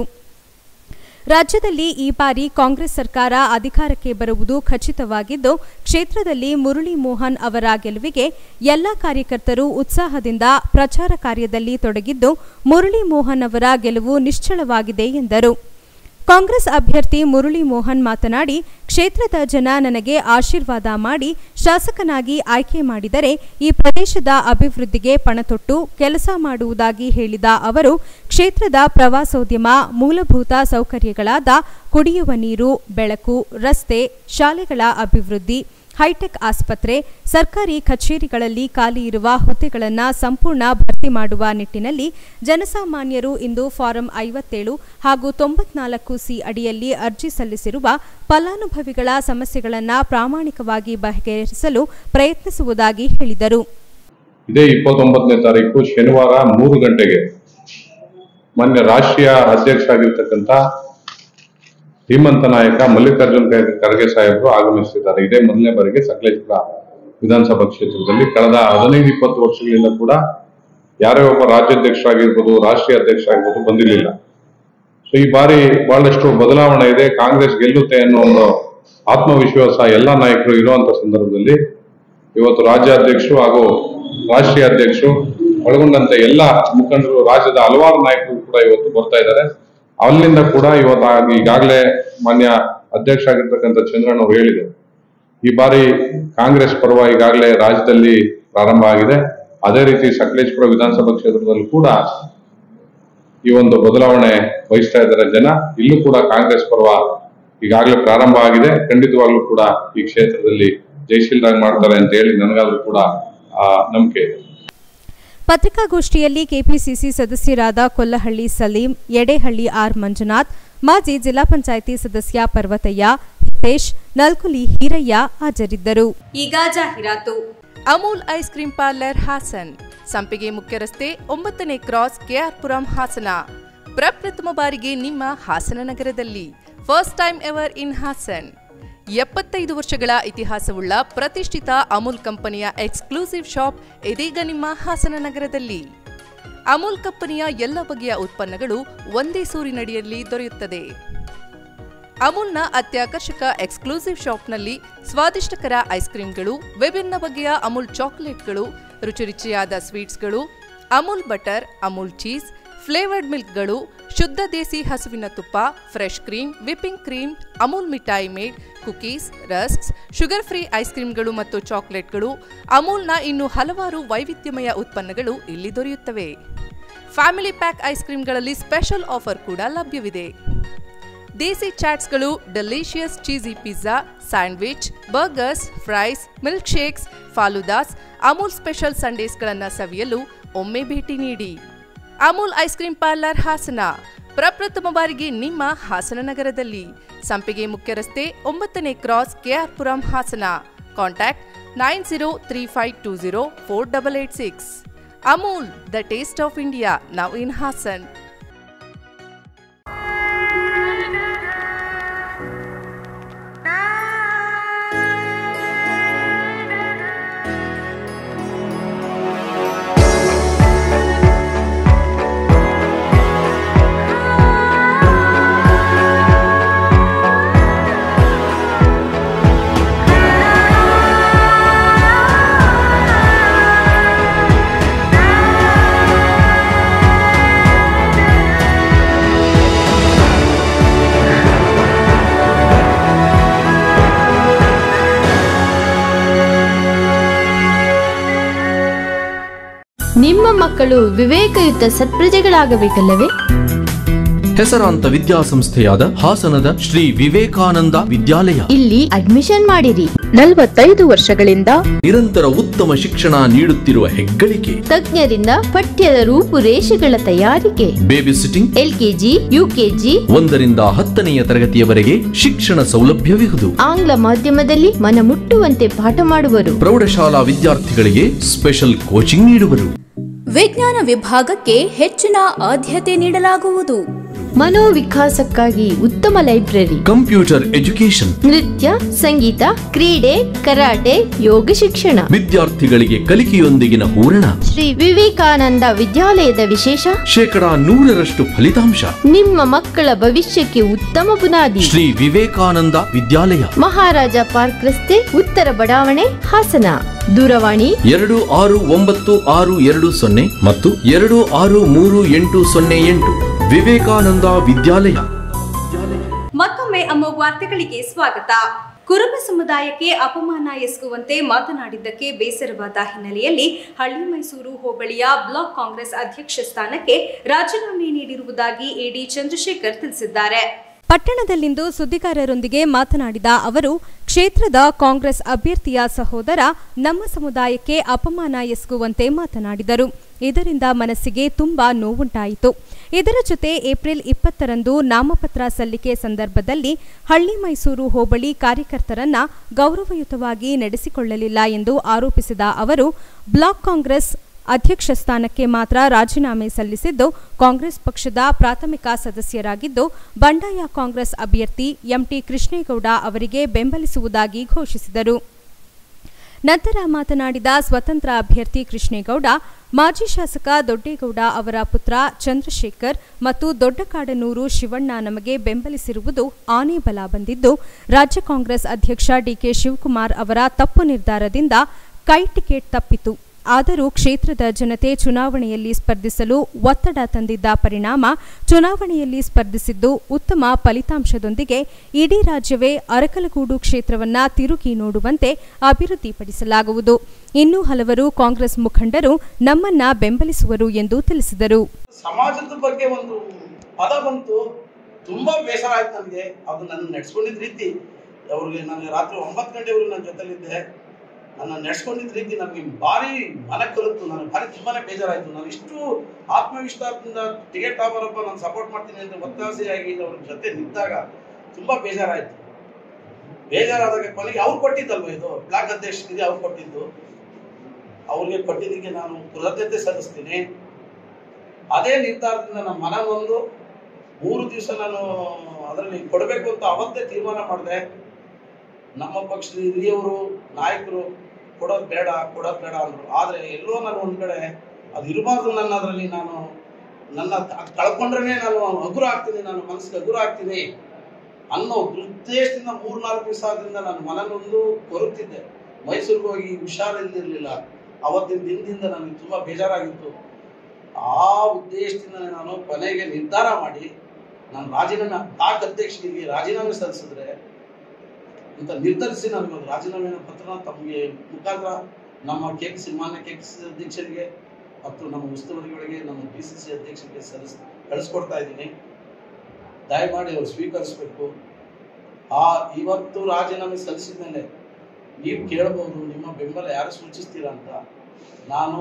ರಾಜ್ಯದಲ್ಲಿ ಈ ಬಾರಿ ಕಾಂಗ್ರೆಸ್ ಸರ್ಕಾರ ಅಧಿಕಾರಕ್ಕೆ ಬರುವುದು ಖಚಿತವಾಗಿದ್ದು ಕ್ಷೇತ್ರದಲ್ಲಿ ಮುರಳಿ ಮೋಹನ್ ಅವರ ಗೆಲುವಿಗೆ ಎಲ್ಲ ಕಾರ್ಯಕರ್ತರು ಉತ್ಸಾಹದಿಂದ ಪ್ರಚಾರ ಕಾರ್ಯದಲ್ಲಿ ತೊಡಗಿದ್ದು ಮುರಳಿ ಮೋಹನ್ ಅವರ ಗೆಲುವು ನಿಶ್ಚಳವಾಗಿದೆ ಎಂದರು ಕಾಂಗ್ರೆಸ್ ಅಭ್ಯರ್ಥಿ ಮುರಳಿ ಮೋಹನ್ ಮಾತನಾಡಿ ಕ್ಷೇತ್ರದ ಜನ ನನಗೆ ಆಶೀರ್ವಾದ ಮಾಡಿ ಶಾಸಕನಾಗಿ ಆಯ್ಕೆ ಮಾಡಿದರೆ ಈ ಪ್ರದೇಶದ ಅಭಿವೃದ್ಧಿಗೆ ಪಣತೊಟ್ಟು ಕೆಲಸ ಮಾಡುವುದಾಗಿ ಹೇಳಿದ ಅವರು ಕ್ಷೇತ್ರದ ಪ್ರವಾಸೋದ್ಯಮ ಮೂಲಭೂತ ಸೌಕರ್ಯಗಳಾದ ಕುಡಿಯುವ ನೀರು ಬೆಳಕು ರಸ್ತೆ ಶಾಲೆಗಳ ಅಭಿವೃದ್ಧಿ ಹೈಟೆಕ್ ಆಸ್ಪತ್ರೆ ಸರ್ಕಾರಿ ಕಚೇರಿಗಳಲ್ಲಿ ಖಾಲಿ ಇರುವ ಹುದ್ದೆಗಳನ್ನು ಸಂಪೂರ್ಣ ಭರ್ತಿ ಮಾಡುವ ನಿಟ್ಟಿನಲ್ಲಿ ಜನಸಾಮಾನ್ಯರು ಇಂದು ಫಾರಂ ಐವತ್ತೇಳು ಹಾಗೂ ತೊಂಬತ್ನಾಲ್ಕು ಸಿ ಅಡಿಯಲ್ಲಿ ಅರ್ಜಿ ಸಲ್ಲಿಸಿರುವ ಫಲಾನುಭವಿಗಳ ಸಮಸ್ಯೆಗಳನ್ನು ಪ್ರಾಮಾಣಿಕವಾಗಿ ಬಗೆಹರಿಸಲು ಪ್ರಯತ್ನಿಸುವುದಾಗಿ ಹೇಳಿದರು ಇದೇ ಇಪ್ಪತ್ತೊಂಬತ್ತನೇ ತಾರೀಕು ಶನಿವಾರ ಮೂರು ಗಂಟೆಗೆ ಮಾನ್ಯ ರಾಷ್ಟ್ರೀಯ ಅಧ್ಯಕ್ಷ ಆಗಿರ್ತಕ್ಕಂಥ ಧೀಮಂತ ನಾಯಕ ಮಲ್ಲಿಕಾರ್ಜುನ್ ಖರ್ಗೆ- ಖರ್ಗೆ ಸಾಹೇಬರು ಆಗಮಿಸಿದ್ದಾರೆ ಇದೇ ಮೊದಲನೇ ಬಾರಿಗೆ ಸಕಲೇಶ್ಪುರ ವಿಧಾನಸಭಾ ಕ್ಷೇತ್ರದಲ್ಲಿ ಕಳೆದ ಹದಿನೈದು ಇಪ್ಪತ್ತು ವರ್ಷಗಳಿಂದ ಕೂಡ ಯಾರೇ ಒಬ್ಬ ರಾಜ್ಯಾಧ್ಯಕ್ಷರಾಗಿರ್ಬೋದು ರಾಷ್ಟ್ರೀಯ ಅಧ್ಯಕ್ಷ ಆಗಿರ್ಬೋದು ಬಂದಿರಲಿಲ್ಲ ಸೊ ಈ ಬಾರಿ ಬಹಳಷ್ಟು ಬದಲಾವಣೆ ಇದೆ ಕಾಂಗ್ರೆಸ್ ಗೆಲ್ಲುತ್ತೆ ಅನ್ನೋ ಒಂದು ಆತ್ಮವಿಶ್ವಾಸ ಎಲ್ಲ ನಾಯಕರು ಇರುವಂತ ಸಂದರ್ಭದಲ್ಲಿ ಇವತ್ತು ರಾಜ್ಯಾಧ್ಯಕ್ಷರು ಹಾಗೂ ರಾಷ್ಟ್ರೀಯ ಅಧ್ಯಕ್ಷರು ಒಳಗೊಂಡಂತೆ ಎಲ್ಲ ಮುಖಂಡರು ರಾಜ್ಯದ ಹಲವಾರು ನಾಯಕರು ಕೂಡ ಇವತ್ತು ಬರ್ತಾ ಇದ್ದಾರೆ ಅಲ್ಲಿಂದ ಕೂಡ ಇವತ್ತು ಆಗ- ಈಗಾಗಲೇ ಮಾನ್ಯ ಅಧ್ಯಕ್ಷ ಆಗಿರ್ತಕ್ಕಂಥ ಚಂದ್ರಣ್ಣ ಅವರು ಹೇಳಿದರು ಈ ಬಾರಿ ಕಾಂಗ್ರೆಸ್ ಪರ್ವ ಈಗಾಗಲೇ ರಾಜ್ಯದಲ್ಲಿ ಪ್ರಾರಂಭ ಆಗಿದೆ ಅದೇ ರೀತಿ ಸಕಲೇಶ್ಪುರ ವಿಧಾನಸಭಾ ಕ್ಷೇತ್ರದಲ್ಲೂ ಕೂಡ ಈ ಒಂದು ಬದಲಾವಣೆ ಬಯಸ್ತಾ ಇದ್ದಾರೆ ಜನ ಇಲ್ಲೂ ಕೂಡ ಕಾಂಗ್ರೆಸ್ ಪರ್ವ ಈಗಾಗಲೇ ಪ್ರಾರಂಭ ಆಗಿದೆ ಖಂಡಿತವಾಗ್ಲೂ ಕೂಡ ಈ ಕ್ಷೇತ್ರದಲ್ಲಿ ಜಯಶೀಲರಾಗಿ ಮಾಡ್ತಾರೆ ಅಂತ ಹೇಳಿ ನನಗಾದ್ರೂ ಕೂಡ ಆ ನಂಬಿಕೆ ಇದೆ ಪತ್ರಿಕಾಗೋಷ್ಠಿಯಲ್ಲಿ ಕೆಪಿಸಿಸಿ ಸದಸ್ಯರಾದ ಕೊಲ್ಲಹಳ್ಳಿ ಸಲೀಂ ಯಡೇಹಳ್ಳಿ ಆರ್ ಮಂಜುನಾಥ್ ಮಾಜಿ ಜಿಲ್ಲಾ ಪಂಚಾಯಿತಿ ಸದಸ್ಯ ಪರ್ವತಯ್ಯ ಹಿತೇಶ್ ನಲ್ಕುಲಿ ಹೀರಯ್ಯ ಹಾಜರಿದ್ದರು ಈಗ ಜಾಹೀರಾತು Amul ice cream parlour Hassan Sampige ಮುಖ್ಯ ರಸ್ತೆ ಒಂಬತ್ತನೇ ಕ್ರಾಸ್ ಕೆಆರ್ಪುರಂ ಹಾಸನ ಪ್ರಪ್ರಥಮ ಬಾರಿಗೆ ನಿಮ್ಮ ಹಾಸನ ನಗರದಲ್ಲಿ first time ever in Hassan ಎಪ್ಪತ್ತೈದು ವರ್ಷಗಳ ಇತಿಹಾಸವುಳ್ಳ ಪ್ರತಿಷ್ಠಿತ ಅಮೂಲ್ ಕಂಪನಿಯ ಎಕ್ಸ್ಕ್ಲೂಸಿವ್ ಶಾಪ್ ಇದೀಗ ನಿಮ್ಮ ಹಾಸನ ನಗರದಲ್ಲಿ ಅಮೂಲ್ ಕಂಪನಿಯ ಎಲ್ಲ ಬಗೆಯ ಉತ್ಪನ್ನಗಳು ಒಂದೇ ಸೂರಿನಡಿಯಲ್ಲಿ ದೊರೆಯುತ್ತದೆ ಅಮೂಲ್ನ ಅತ್ಯಾಕರ್ಷಕ ಎಕ್ಸ್ಕ್ಲೂಸಿವ್ ಶಾಪ್ನಲ್ಲಿ ಸ್ವಾದಿಷ್ಟಕರ ಐಸ್ ಕ್ರೀಮ್ಗಳು ವಿಭಿನ್ನ ಬಗೆಯ ಅಮೂಲ್ ಚಾಕೊಲೇಟ್ಗಳು ರುಚಿ ರುಚಿಯಾದ ಸ್ವೀಟ್ಸ್ಗಳು Amul butter Amul cheese flavoured ಮಿಲ್ಕ್ಗಳು ಶುದ್ಧ ದೇಸಿ ಹಸುವಿನ ತುಪ್ಪ fresh cream whipping cream Amul ಮಿಠಾಯಿ made cookies rusks sugar free ice ಕ್ರೀಮ್ಗಳು ಮತ್ತು ಚಾಕೊಲೇಟ್ಗಳು ಅಮೂಲ್ನ ಇನ್ನು ಹಲವಾರು ವೈವಿಧ್ಯಮಯ ಉತ್ಪನ್ನಗಳು ಇಲ್ಲಿ ದೊರೆಯುತ್ತವೆ ಫ್ಯಾಮಿಲಿ ಪ್ಯಾಕ್ ಐಸ್ ಕ್ರೀಮ್ಗಳಲ್ಲಿ ಸ್ಪೆಷಲ್ ಆಫರ್ ಕೂಡ ಲಭ್ಯವಿದೆ ದೇಸಿ ಚಾಟ್ಸ್ಗಳು delicious cheesy pizza sandwich burgers fries milk shakes faloodas Amul special ಸಂಡೇಸ್ಗಳನ್ನು ಸವಿಯಲು ಒಮ್ಮೆ ಭೇಟಿ ನೀಡಿ Amul ice cream parlour Hassan ಪ್ರಪ್ರಥಮ ಬಾರಿಗೆ ನಿಮ್ಮ ಹಾಸನ ನಗರದಲ್ಲಿ ಸಂಪಿಗೆ ಮುಖ್ಯ ರಸ್ತೆ ಒಂಬತ್ತನೇ cross K R Puram Hassan contact nine zero three five two zero four double eight six Amul the taste of India now in Hassan ನಿಮ್ಮ ಮಕ್ಕಳು ವಿವೇಕಯುತ ಸತ್ಪ್ರಜೆಗಳಾಗಬೇಕಲ್ಲವೇ ಹೆಸರಾಂತ ವಿದ್ಯಾಸಂಸ್ಥೆಯಾದ ಹಾಸನದ ಶ್ರೀ ವಿವೇಕಾನಂದ ವಿದ್ಯಾಲಯ ಇಲ್ಲಿ ಅಡ್ಮಿಷನ್ ಮಾಡಿರಿ ನಲವತ್ತೈದು ವರ್ಷಗಳಿಂದ ನಿರಂತರ ಉತ್ತಮ ಶಿಕ್ಷಣ ನೀಡುತ್ತಿರುವ ಹೆಗ್ಗಳಿಕೆ ತಜ್ಞರಿಂದ ಪಠ್ಯದ ರೂಪುರೇಷೆಗಳ ತಯಾರಿಕೆ ಬೇಬಿ ಸಿಟ್ಟಿಂಗ್ ಎಲ್ಕೆಜಿ ಯುಕೆಜಿ ಒಂದರಿಂದ ಹತ್ತನೆಯ ತರಗತಿಯವರೆಗೆ ಶಿಕ್ಷಣ ಸೌಲಭ್ಯವಿರುವುದು ಆಂಗ್ಲ ಮಾಧ್ಯಮದಲ್ಲಿ ಮನಮುಟ್ಟುವಂತೆ ಪಾಠ ಮಾಡುವರು ಪ್ರೌಢಶಾಲಾ ವಿದ್ಯಾರ್ಥಿಗಳಿಗೆ ಸ್ಪೆಷಲ್ ಕೋಚಿಂಗ್ ನೀಡುವರು ವಿಜ್ಞಾನ ವಿಭಾಗಕ್ಕೆ ಹೆಚ್ಚಿನ ಆದ್ಯತೆ ನೀಡಲಾಗುವುದು ಮನೋವಿಕಾಸಕ್ಕಾಗಿ ಉತ್ತಮ ಲೈಬ್ರರಿ ಕಂಪ್ಯೂಟರ್ ಎಜುಕೇಶನ್ ನೃತ್ಯ ಸಂಗೀತ ಕ್ರೀಡೆ ಕರಾಟೆ ಯೋಗ ಶಿಕ್ಷಣ ವಿದ್ಯಾರ್ಥಿಗಳಿಗೆ ಕಲಿಕೆಯೊಂದಿಗಿನ ಹೂರಣ ಶ್ರೀ ವಿವೇಕಾನಂದ ವಿದ್ಯಾಲಯದ ವಿಶೇಷ ಶೇಕಡಾ ನೂರರಷ್ಟು ಫಲಿತಾಂಶ ನಿಮ್ಮ ಮಕ್ಕಳ ಭವಿಷ್ಯಕ್ಕೆ ಉತ್ತಮ ಬುನಾದಿ ಶ್ರೀ ವಿವೇಕಾನಂದ ವಿದ್ಯಾಲಯ ಮಹಾರಾಜ ಪಾರ್ಕ್ ರಸ್ತೆ ಉತ್ತರ ಬಡಾವಣೆ ಹಾಸನ ದೂರವಾಣಿ ಎರಡು ಆರು ಒಂಬತ್ತು ಆರು ಎರಡು ಸೊನ್ನೆ ಮತ್ತು ಎರಡು ಆರು ಮೂರು ಎಂಟು ಸೊನ್ನೆ ಎಂಟು ವಿವೇಕಾನಂದ ವಿದ್ಯಾಲಯ ಅಮೋಘ್ ವಾರ್ತೆಗಳಿಗೆ ಸ್ವಾಗತ ಕುರುಬ ಸಮುದಾಯಕ್ಕೆ ಅಪಮಾನ ಎಸಗುವಂತೆ ಮಾತನಾಡಿದ್ದಕ್ಕೆ ಬೇಸರವಾದ ಹಿನ್ನೆಲೆಯಲ್ಲಿ ಹಳ್ಳಿ ಮೈಸೂರು ಹೋಬಳಿಯ ಬ್ಲಾಕ್ ಕಾಂಗ್ರೆಸ್ ಅಧ್ಯಕ್ಷ ಸ್ಥಾನಕ್ಕೆ ರಾಜೀನಾಮೆ ನೀಡಿರುವುದಾಗಿ ಎಡಿ ಚಂದ್ರಶೇಖರ್ ತಿಳಿಸಿದ್ದಾರೆ ಪಟ್ಟಣದಲ್ಲಿಂದು ಸುದ್ದಿಗಾರರೊಂದಿಗೆ ಮಾತನಾಡಿದ ಅವರು ಕ್ಷೇತ್ರದ ಕಾಂಗ್ರೆಸ್ ಅಭ್ಯರ್ಥಿಯ ಸಹೋದರ ನಮ್ಮ ಸಮುದಾಯಕ್ಕೆ ಅಪಮಾನ ಎಸಗುವಂತೆ ಮಾತನಾಡಿದರು ಇದರಿಂದ ಮನಸ್ಸಿಗೆ ತುಂಬಾ ನೋವುಂಟಾಯಿತು ಇದರ ಜೊತೆ ಏಪ್ರಿಲ್ ಇಪ್ಪತ್ತರಂದು ನಾಮಪತ್ರ ಸಲ್ಲಿಕೆ ಸಂದರ್ಭದಲ್ಲಿ ಹಳ್ಳಿ ಮೈಸೂರು ಹೋಬಳಿ ಕಾರ್ಯಕರ್ತರನ್ನ ಗೌರವಯುತವಾಗಿ ನಡೆಸಿಕೊಳ್ಳಲಿಲ್ಲ ಎಂದು ಆರೋಪಿಸಿದ ಅವರು ಬ್ಲಾಕ್ ಕಾಂಗ್ರೆಸ್ ಅಧ್ಯಕ್ಷ ಸ್ಥಾನಕ್ಕೆ ಮಾತ್ರ ರಾಜೀನಾಮೆ ಸಲ್ಲಿಸಿದ್ದು ಕಾಂಗ್ರೆಸ್ ಪಕ್ಷದ ಪ್ರಾಥಮಿಕ ಸದಸ್ಯರಾಗಿದ್ದು ಬಂಡಾಯ ಕಾಂಗ್ರೆಸ್ ಅಭ್ಯರ್ಥಿ ಎಂಟಿ ಕೃಷ್ಣೇಗೌಡ ಅವರಿಗೆ ಬೆಂಬಲಿಸುವುದಾಗಿ ಘೋಷಿಸಿದರು ನಂತರ ಮಾತನಾಡಿದ ಸ್ವತಂತ್ರ ಅಭ್ಯರ್ಥಿ ಕೃಷ್ಣೇಗೌಡ ಮಾಜಿ ಶಾಸಕ ದೊಡ್ಡೇಗೌಡ ಅವರ ಪುತ್ರ ಚಂದ್ರಶೇಖರ್ ಮತ್ತು ದೊಡ್ಡಕಾಡನೂರು ಶಿವಣ್ಣ ನಮಗೆ ಬೆಂಬಲಿಸಿರುವುದು ಆನೆ ಬಲ ಬಂದಿದ್ದು ರಾಜ್ಯ ಕಾಂಗ್ರೆಸ್ ಅಧ್ಯಕ್ಷ ಡಿಕೆ ಶಿವಕುಮಾರ್ ಅವರ ತಪ್ಪು ನಿರ್ಧಾರದಿಂದ ಕೈ ಟಿಕೆಟ್ ತಪ್ಪಿತು ಆದರೂ ಕ್ಷೇತ್ರದ ಜನತೆ ಚುನಾವಣೆಯಲ್ಲಿ ಸ್ಪರ್ಧಿಸಲು ಒತ್ತಡ ತಂದಿದ್ದ ಪರಿಣಾಮ ಚುನಾವಣೆಯಲ್ಲಿ ಸ್ಪರ್ಧಿಸಿದ್ದು ಉತ್ತಮ ಫಲಿತಾಂಶದೊಂದಿಗೆ ಇಡೀ ರಾಜ್ಯವೇ ಅರಕಲಗೂಡು ಕ್ಷೇತ್ರವನ್ನ ತಿರುಗಿ ನೋಡುವಂತೆ ಅಭಿವೃದ್ಧಿಪಡಿಸಲಾಗುವುದು ಇನ್ನೂ ಹಲವರು ಕಾಂಗ್ರೆಸ್ ಮುಖಂಡರು ನಮ್ಮನ್ನ ಬೆಂಬಲಿಸುವರು ಎಂದು ತಿಳಿಸಿದರು ಸಮಾಜದ ಬಗ್ಗೆ ಒಂದು ಪದ ಬಂತು ತುಂಬಾ ಬೇಸರ ಆಯ್ತು ನನಗೆ ಅದು ನನ್ನ ನಡೆಸ್ಕೊಂಡಿದ್ದ ರೀತಿ ಅವ್ರಿಗೆ ನಾನು ರಾತ್ರಿ ಒಂಬತ್ತು ಗಂಟೆವರೆಗೂ ನನ್ನ ಜೊತೆಲಿದ್ದೆ ನನ್ನ ನಡೆಸ್ಕೊಂಡಿದ್ದ ರೀತಿ ನನಗೆ ಭಾರಿ ಮನ ಕಲಿತು ನನಗೆ ಭಾರಿ ತುಂಬಾನೇ ಬೇಜಾರಾಯ್ತು ನಾನು ಇಷ್ಟು ಆತ್ಮವಿಶ್ವಾಸದಿಂದ ಟಿಕೆಟ್ ಆಗೋರಪ್ಪ ನಾನು ಸಪೋರ್ಟ್ ಮಾಡ್ತೀನಿ ಅಂತ ಒತ್ತಾಸೆಯಾಗಿ ಅವ್ರ ಜೊತೆ ನಿಂತಾಗ ತುಂಬಾ ಬೇಜಾರಾಯ್ತು ಬೇಜಾರಾದಾಗ ಕೊನೆಗೆ ಅವ್ರು ಕೊಟ್ಟಿದ್ದಲ್ವ ಇದು ಬ್ಲಾಕ್ ಅಧ್ಯಕ್ಷರಿಗೆ ಅವ್ರು ಕೊಟ್ಟಿದ್ದು ಅವ್ರಿಗೆ ಕೊಟ್ಟಿದ್ದಕ್ಕೆ ನಾನು ಕೃತಜ್ಞತೆ ಸಲ್ಲಿಸ್ತೀನಿ ಅದೇ ನಿರ್ಧಾರದಿಂದ ನಮ್ಮ ಮನ ಒಂದು ಮೂರು ದಿವಸ ನಾನು ಅದರಲ್ಲಿ ಕೊಡಬೇಕು ಅಂತ ಅವತ್ತೇ ತೀರ್ಮಾನ ಮಾಡಿದೆ ನಮ್ಮ ಪಕ್ಷದ ಹಿರಿಯವರು ನಾಯಕರು ಕೊಡೋದು ಬೇಡ ಕೊಡೋದು ಬೇಡ ಅಂದ್ರು ಆದ್ರೆ ಎಲ್ಲೋ ನಾನು ಒಂದ್ ಕಡೆ ಅದು ಇರಬಾರ್ದು ನನ್ನ ಅದರಲ್ಲಿ ನಾನು ನನ್ನ ಅದ್ ಕಳ್ಕೊಂಡ್ರೆ ನಾನು ಹಗುರ ಆಗ್ತೀನಿ ನಾನು ಮನಸ್ಸಿಗೆ ಹಗುರ ಆಗ್ತೀನಿ ಅನ್ನೋ ಉದ್ದೇಶದಿಂದ ಮೂರ್ನಾಲ್ಕು ದಿವಸ ಆದ್ರಿಂದ ನಾನು ಮನನೊಂದು ಕೊರುತ್ತಿದ್ದೆ ಮೈಸೂರಿಗೆ ಹೋಗಿ ಹುಷಾರಿಲ್ದಿರ್ಲಿಲ್ಲ ಅವತ್ತಿನ ದಿನದಿಂದ ನನಗೆ ತುಂಬಾ ಬೇಜಾರಾಗಿತ್ತು ಆ ಉದ್ದೇಶದಿಂದ ನಾನು ಕೊನೆಗೆ ನಿರ್ಧಾರ ಮಾಡಿ ನಾನು ರಾಜೀನಾಮೆ ಬ್ಲಾಕ್ ಅಧ್ಯಕ್ಷರಿಗೆ ರಾಜೀನಾಮೆ ಸಲ್ಲಿಸಿದ್ರೆ ಅಂತ ನಿರ್ಧರಿಸಿ ನನಗೆ ಒಂದು ರಾಜೀನಾಮೆಯ ಪತ್ರನ ತಮಗೆ ಮುಖಾಂತರ ನಮ್ಮ ಕೆಕ್ಸ್ ಮಾನ್ಯ ಕೆಕ್ಸ್ ಅಧ್ಯಕ್ಷರಿಗೆ ಮತ್ತು ನಮ್ಮ ಉಸ್ತುವಾರಿಗಳಿಗೆ ನಮ್ಮ ಬಿ ಸಿ ಸಿ ಅಧ್ಯಕ್ಷರಿಗೆ ಸಲ್ಲಿಸ್ ಕಳಿಸ್ಕೊಡ್ತಾ ಇದ್ದೀನಿ ದಯಮಾಡಿ ಅವರು ಸ್ವೀಕರಿಸಬೇಕು ಆ ಇವತ್ತು ರಾಜೀನಾಮೆ ಸಲ್ಲಿಸಿದ ಮೇಲೆ ನೀವು ಕೇಳಬಹುದು ನಿಮ್ಮ ಬೆಂಬಲ ಯಾರು ಸೂಚಿಸ್ತೀರಾ ಅಂತ ನಾನು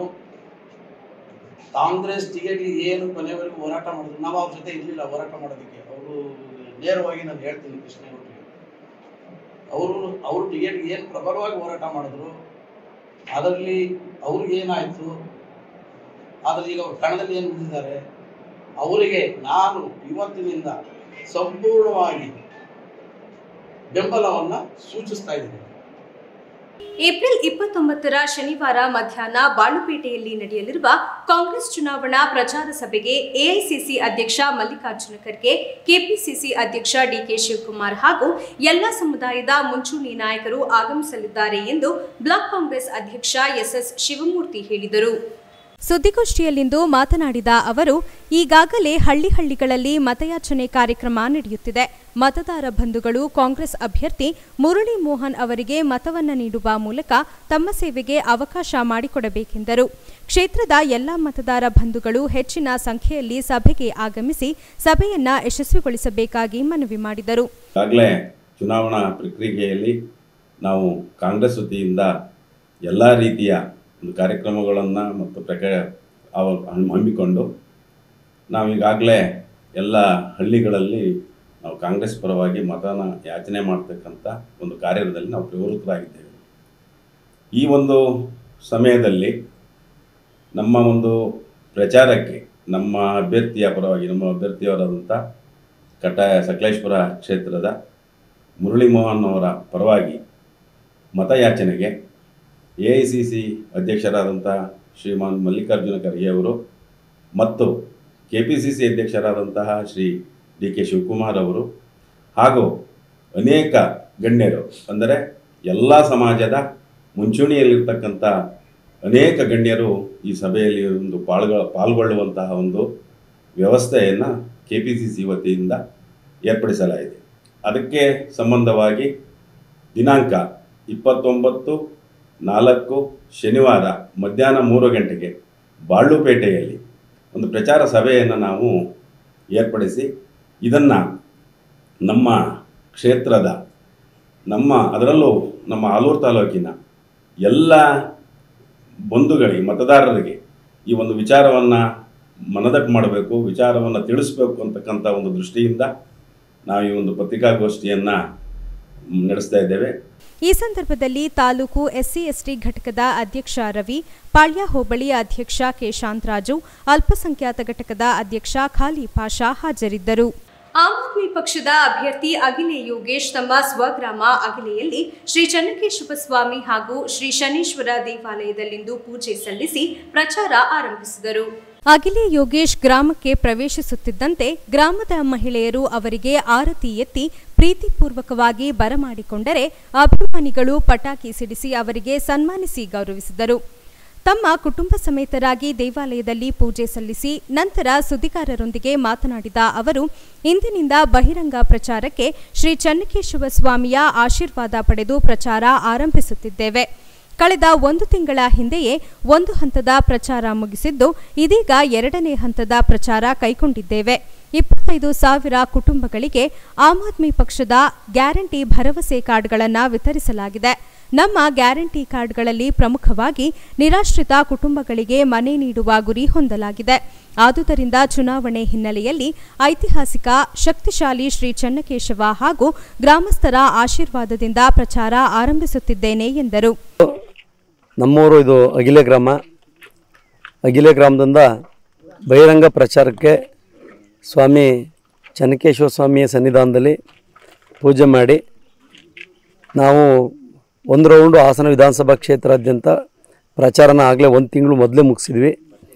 ಕಾಂಗ್ರೆಸ್ ಟಿಕೆಟ್ ಏನು ಕೊನೆವರೆಗೂ ಹೋರಾಟ ಮಾಡಿದ್ರು ನಾವು ಅವ್ರ ಜೊತೆ ಇರಲಿಲ್ಲ ಹೋರಾಟ ಮಾಡೋದಕ್ಕೆ ಅವರು ನೇರವಾಗಿ ನಾನು ಹೇಳ್ತೀನಿ ಕೃಷ್ಣೇಗೌಡರಿಗೆ ಅವರು ಅವರು ಟಿಕೆಟ್ ಏನು ಪ್ರಬಲವಾಗಿ ಹೋರಾಟ ಮಾಡಿದ್ರು ಅದರಲ್ಲಿ ಅವ್ರಿಗೆ ಏನಾಯ್ತು ಆದ್ರೆ ಈಗ ಅವ್ರು ಕಣದಲ್ಲಿ ಏನು ಉಳಿದಿದ್ದಾರೆ ಅವರಿಗೆ ನಾನು ಇವತ್ತಿನಿಂದ ಸಂಪೂರ್ಣವಾಗಿ ಬೆಂಬಲವನ್ನ ಸೂಚಿಸ್ತಾ ಇದ್ದೀನಿ ಏಪ್ರಿಲ್ ಇಪ್ಪತ್ತೊಂಬತ್ತರ ಶನಿವಾರ ಮಧ್ಯಾಹ್ನ ಬಾಳುಪೇಟೆಯಲ್ಲಿ ನಡೆಯಲಿರುವ ಕಾಂಗ್ರೆಸ್ ಚುನಾವಣಾ ಪ್ರಚಾರ ಸಭೆಗೆ ಎಐಸಿಸಿ ಅಧ್ಯಕ್ಷ ಮಲ್ಲಿಕಾರ್ಜುನ ಖರ್ಗೆ ಕೆಪಿಸಿಸಿ ಅಧ್ಯಕ್ಷ ಡಿಕೆ ಶಿವಕುಮಾರ್ ಹಾಗೂ ಎಲ್ಲ ಸಮುದಾಯದ ಮುಂಚೂಣಿ ನಾಯಕರು ಆಗಮಿಸಲಿದ್ದಾರೆ ಎಂದು ಬ್ಲಾಕ್ ಕಾಂಗ್ರೆಸ್ ಅಧ್ಯಕ್ಷ ಎಸ್ಎಸ್ ಶಿವಮೂರ್ತಿ ಹೇಳಿದರು ಸುದ್ದಿಗೋಷ್ಠಿಯಲ್ಲಿಂದು ಮಾತನಾಡಿದ ಅವರು ಈಗಾಗಲೇ ಹಳ್ಳಿ ಹಳ್ಳಿಗಳಲ್ಲಿ ಮತಯಾಚನೆ ಕಾರ್ಯಕ್ರಮ ನಡೆಯುತ್ತಿದೆ ಮತದಾರ ಬಂಧುಗಳು ಕಾಂಗ್ರೆಸ್ ಅಭ್ಯರ್ಥಿ ಮುರಳಿ ಮೋಹನ್ ಅವರಿಗೆ ಮತವನ್ನ ನೀಡುವ ಮೂಲಕ ತಮ್ಮ ಸೇವೆಗೆ ಅವಕಾಶ ಮಾಡಿಕೊಡಬೇಕೆಂದರು ಕ್ಷೇತ್ರದ ಎಲ್ಲ ಮತದಾರ ಬಂಧುಗಳು ಹೆಚ್ಚಿನ ಸಂಖ್ಯೆಯಲ್ಲಿ ಸಭೆಗೆ ಆಗಮಿಸಿ ಸಭೆಯನ್ನ ಯಶಸ್ವಿಗೊಳಿಸಬೇಕಾಗಿ ಮನವಿ ಮಾಡಿದರು ಈಗಾಗಲೇ ಚುನಾವಣಾ ಪ್ರಕ್ರಿಯೆಯಲ್ಲಿ ನಾವು ಕಾಂಗ್ರೆಸ್ ವತಿಯಿಂದ ಎಲ್ಲ ರೀತಿಯ ಒಂದು ಕಾರ್ಯಕ್ರಮಗಳನ್ನು ಮತ್ತು ಪ್ರಕ ಅವ ಹಮ್ಮಿಕೊಂಡು ನಾವೀಗಾಗಲೇ ಎಲ್ಲ ಹಳ್ಳಿಗಳಲ್ಲಿ ನಾವು ಕಾಂಗ್ರೆಸ್ ಪರವಾಗಿ ಮತನ ಯಾಚನೆ ಮಾಡ್ತಕ್ಕಂಥ ಒಂದು ಕಾರ್ಯದಲ್ಲಿ ನಾವು ಪ್ರವೃತ್ತರಾಗಿದ್ದೇವೆ ಈ ಒಂದು ಸಮಯದಲ್ಲಿ ನಮ್ಮ ಒಂದು ಪ್ರಚಾರಕ್ಕೆ ನಮ್ಮ ಅಭ್ಯರ್ಥಿಯ ಪರವಾಗಿ ನಮ್ಮ ಅಭ್ಯರ್ಥಿಯವರಾದಂಥ ಕಟಾಯ ಸಕಲೇಶ್ಪುರ ಕ್ಷೇತ್ರದ ಮುರಳಿ ಮೋಹನ್ ಅವರ ಪರವಾಗಿ ಮತಯಾಚನೆಗೆ ಎ ಐ ಸಿ ಸಿ ಅಧ್ಯಕ್ಷರಾದಂಥ ಶ್ರೀಮಾನ್ ಮಲ್ಲಿಕಾರ್ಜುನ ಖರ್ಗೆ ಅವರು ಮತ್ತು ಕೆ ಪಿ ಸಿ ಸಿ ಅಧ್ಯಕ್ಷರಾದಂತಹ ಶ್ರೀ ಡಿ ಕೆ ಶಿವಕುಮಾರ್ ಅವರು ಹಾಗೂ ಅನೇಕ ಗಣ್ಯರು ಅಂದರೆ ಎಲ್ಲ ಸಮಾಜದ ಮುಂಚೂಣಿಯಲ್ಲಿರ್ತಕ್ಕಂಥ ಅನೇಕ ಗಣ್ಯರು ಈ ಸಭೆಯಲ್ಲಿ ಒಂದು ಪಾಲ್ಗೊಳ ಪಾಲ್ಗೊಳ್ಳುವಂತಹ ಒಂದು ವ್ಯವಸ್ಥೆಯನ್ನು ಕೆ ಪಿ ಸಿ ಸಿ ವತಿಯಿಂದ ಏರ್ಪಡಿಸಲಾಗಿದೆ ಅದಕ್ಕೆ ಸಂಬಂಧವಾಗಿ ದಿನಾಂಕ ಇಪ್ಪತ್ತೊಂಬತ್ತು ನಾಲ್ಕು ಶನಿವಾರ ಮಧ್ಯಾಹ್ನ ಮೂರು ಗಂಟೆಗೆ ಬಾಳುಪೇಟೆಯಲ್ಲಿ ಒಂದು ಪ್ರಚಾರ ಸಭೆಯನ್ನು ನಾವು ಏರ್ಪಡಿಸಿ ಇದನ್ನು ನಮ್ಮ ಕ್ಷೇತ್ರದ ನಮ್ಮ ಅದರಲ್ಲೂ ನಮ್ಮ ಆಲೂರು ತಾಲೂಕಿನ ಎಲ್ಲ ಬಂಧುಗಳಿಗೆ ಮತದಾರರಿಗೆ ಈ ಒಂದು ವಿಚಾರವನ್ನು ಮನದಟ್ಟು ಮಾಡಬೇಕು ವಿಚಾರವನ್ನು ತಿಳಿಸ್ಬೇಕು ಅಂತಕ್ಕಂಥ ಒಂದು ದೃಷ್ಟಿಯಿಂದ ನಾವು ಈ ಒಂದು ಪತ್ರಿಕಾಗೋಷ್ಠಿಯನ್ನು ನಡೆಸ್ತಾ ಇದ್ದೇವೆ ಈ ಸಂದರ್ಭದಲ್ಲಿ ತಾಲೂಕು ಎಸ್ಸಿ ಎಸ್ಟಿ ಘಟಕದ ಅಧ್ಯಕ್ಷ ರವಿ ಪಾಳ್ಯ ಹೋಬಳಿ ಅಧ್ಯಕ್ಷ ಕೆ ಶಾಂತರಾಜು ಅಲ್ಪಸಂಖ್ಯಾತ ಘಟಕದ ಅಧ್ಯಕ್ಷ ಖಾಲಿ ಪಾಷಾ ಹಾಜರಿದ್ದರು ಆಮ್ ಆದ್ಮಿ ಪಕ್ಷದ ಅಭ್ಯರ್ಥಿ ಅಗಿಲೆ ಯೋಗೇಶ್ ತಮ್ಮ ಸ್ವಗ್ರಾಮ ಅಗಿಲೆಯಲ್ಲಿ ಶ್ರೀ ಚನ್ನಕೇಶವ ಸ್ವಾಮಿ ಹಾಗೂ ಶ್ರೀ ಶನೀಶ್ವರ ದೇವಾಲಯದಲ್ಲಿಂದು ಪೂಜೆ ಸಲ್ಲಿಸಿ ಪ್ರಚಾರ ಆರಂಭಿಸಿದರು ಅಗಿಲೆ ಯೋಗೇಶ್ ಗ್ರಾಮಕ್ಕೆ ಪ್ರವೇಶಿಸುತ್ತಿದ್ದಂತೆ ಗ್ರಾಮದ ಮಹಿಳೆಯರು ಅವರಿಗೆ ಆರತಿ ಎತ್ತಿ ಪ್ರೀತಿಪೂರ್ವಕವಾಗಿ ಬರಮಾಡಿಕೊಂಡರೆ ಅಭಿಮಾನಿಗಳು ಪಟಾಕಿ ಸಿಡಿಸಿ ಅವರಿಗೆ ಸನ್ಮಾನಿಸಿ ಗೌರವಿಸಿದರು ತಮ್ಮ ಕುಟುಂಬ ಸಮೇತರಾಗಿ ದೇವಾಲಯದಲ್ಲಿ ಪೂಜೆ ಸಲ್ಲಿಸಿ ನಂತರ ಸುದ್ದಿಗಾರರೊಂದಿಗೆ ಮಾತನಾಡಿದ ಅವರು ಇಂದಿನಿಂದ ಬಹಿರಂಗ ಪ್ರಚಾರಕ್ಕೆ ಶ್ರೀ ಚನ್ನಕೇಶವ ಸ್ವಾಮಿಯ ಆಶೀರ್ವಾದ ಪಡೆದು ಪ್ರಚಾರ ಆರಂಭಿಸುತ್ತಿದ್ದೇವೆ ಕಳೆದ ಒಂದು ತಿಂಗಳ ಹಿಂದೆಯೇ ಒಂದು ಹಂತದ ಪ್ರಚಾರ ಮುಗಿಸಿದ್ದು ಇದೀಗ ಎರಡನೇ ಹಂತದ ಪ್ರಚಾರ ಕೈಗೊಂಡಿದ್ದೇವೆ ಇಪ್ಪತ್ತೈದು ಸಾವಿರ ಕುಟುಂಬಗಳಿಗೆ ಆಮ್ ಆದ್ಮಿ ಪಕ್ಷದ ಗ್ಯಾರಂಟಿ ಭರವಸೆ ಕಾರ್ಡ್ಗಳನ್ನು ವಿತರಿಸಲಾಗಿದೆ ನಮ್ಮ ಗ್ಯಾರಂಟಿ ಕಾರ್ಡ್ಗಳಲ್ಲಿ ಪ್ರಮುಖವಾಗಿ ನಿರಾಶ್ರಿತ ಕುಟುಂಬಗಳಿಗೆ ಮನೆ ನೀಡುವ ಗುರಿ ಹೊಂದಲಾಗಿದೆ ಆದುದರಿಂದ ಚುನಾವಣೆ ಹಿನ್ನೆಲೆಯಲ್ಲಿ ಐತಿಹಾಸಿಕ ಶಕ್ತಿಶಾಲಿ ಶ್ರೀ ಚನ್ನಕೇಶವ ಹಾಗೂ ಗ್ರಾಮಸ್ಥರ ಆಶೀರ್ವಾದದಿಂದ ಪ್ರಚಾರ ಆರಂಭಿಸುತ್ತಿದ್ದೇನೆ ಎಂದರು ನಮ್ಮೂರು ಇದು ಅಗಿಲೆ ಗ್ರಾಮ ಅಗಿಲೆ ಗ್ರಾಮದಿಂದ ಬಹಿರಂಗ ಪ್ರಚಾರಕ್ಕೆ ಸ್ವಾಮಿ ಚನ್ನಕೇಶ್ವರ ಸ್ವಾಮಿಯ ಸನ್ನಿಧಾನದಲ್ಲಿ ಪೂಜೆ ಮಾಡಿ ನಾವು ಒಂದು ರೌಂಡು ಹಾಸನ ವಿಧಾನಸಭಾ ಕ್ಷೇತ್ರಾದ್ಯಂತ ಪ್ರಚಾರನ ಆಗಲೇ ಒಂದು ತಿಂಗಳು ಮೊದಲೇ ಮುಗಿಸಿದ್ವಿ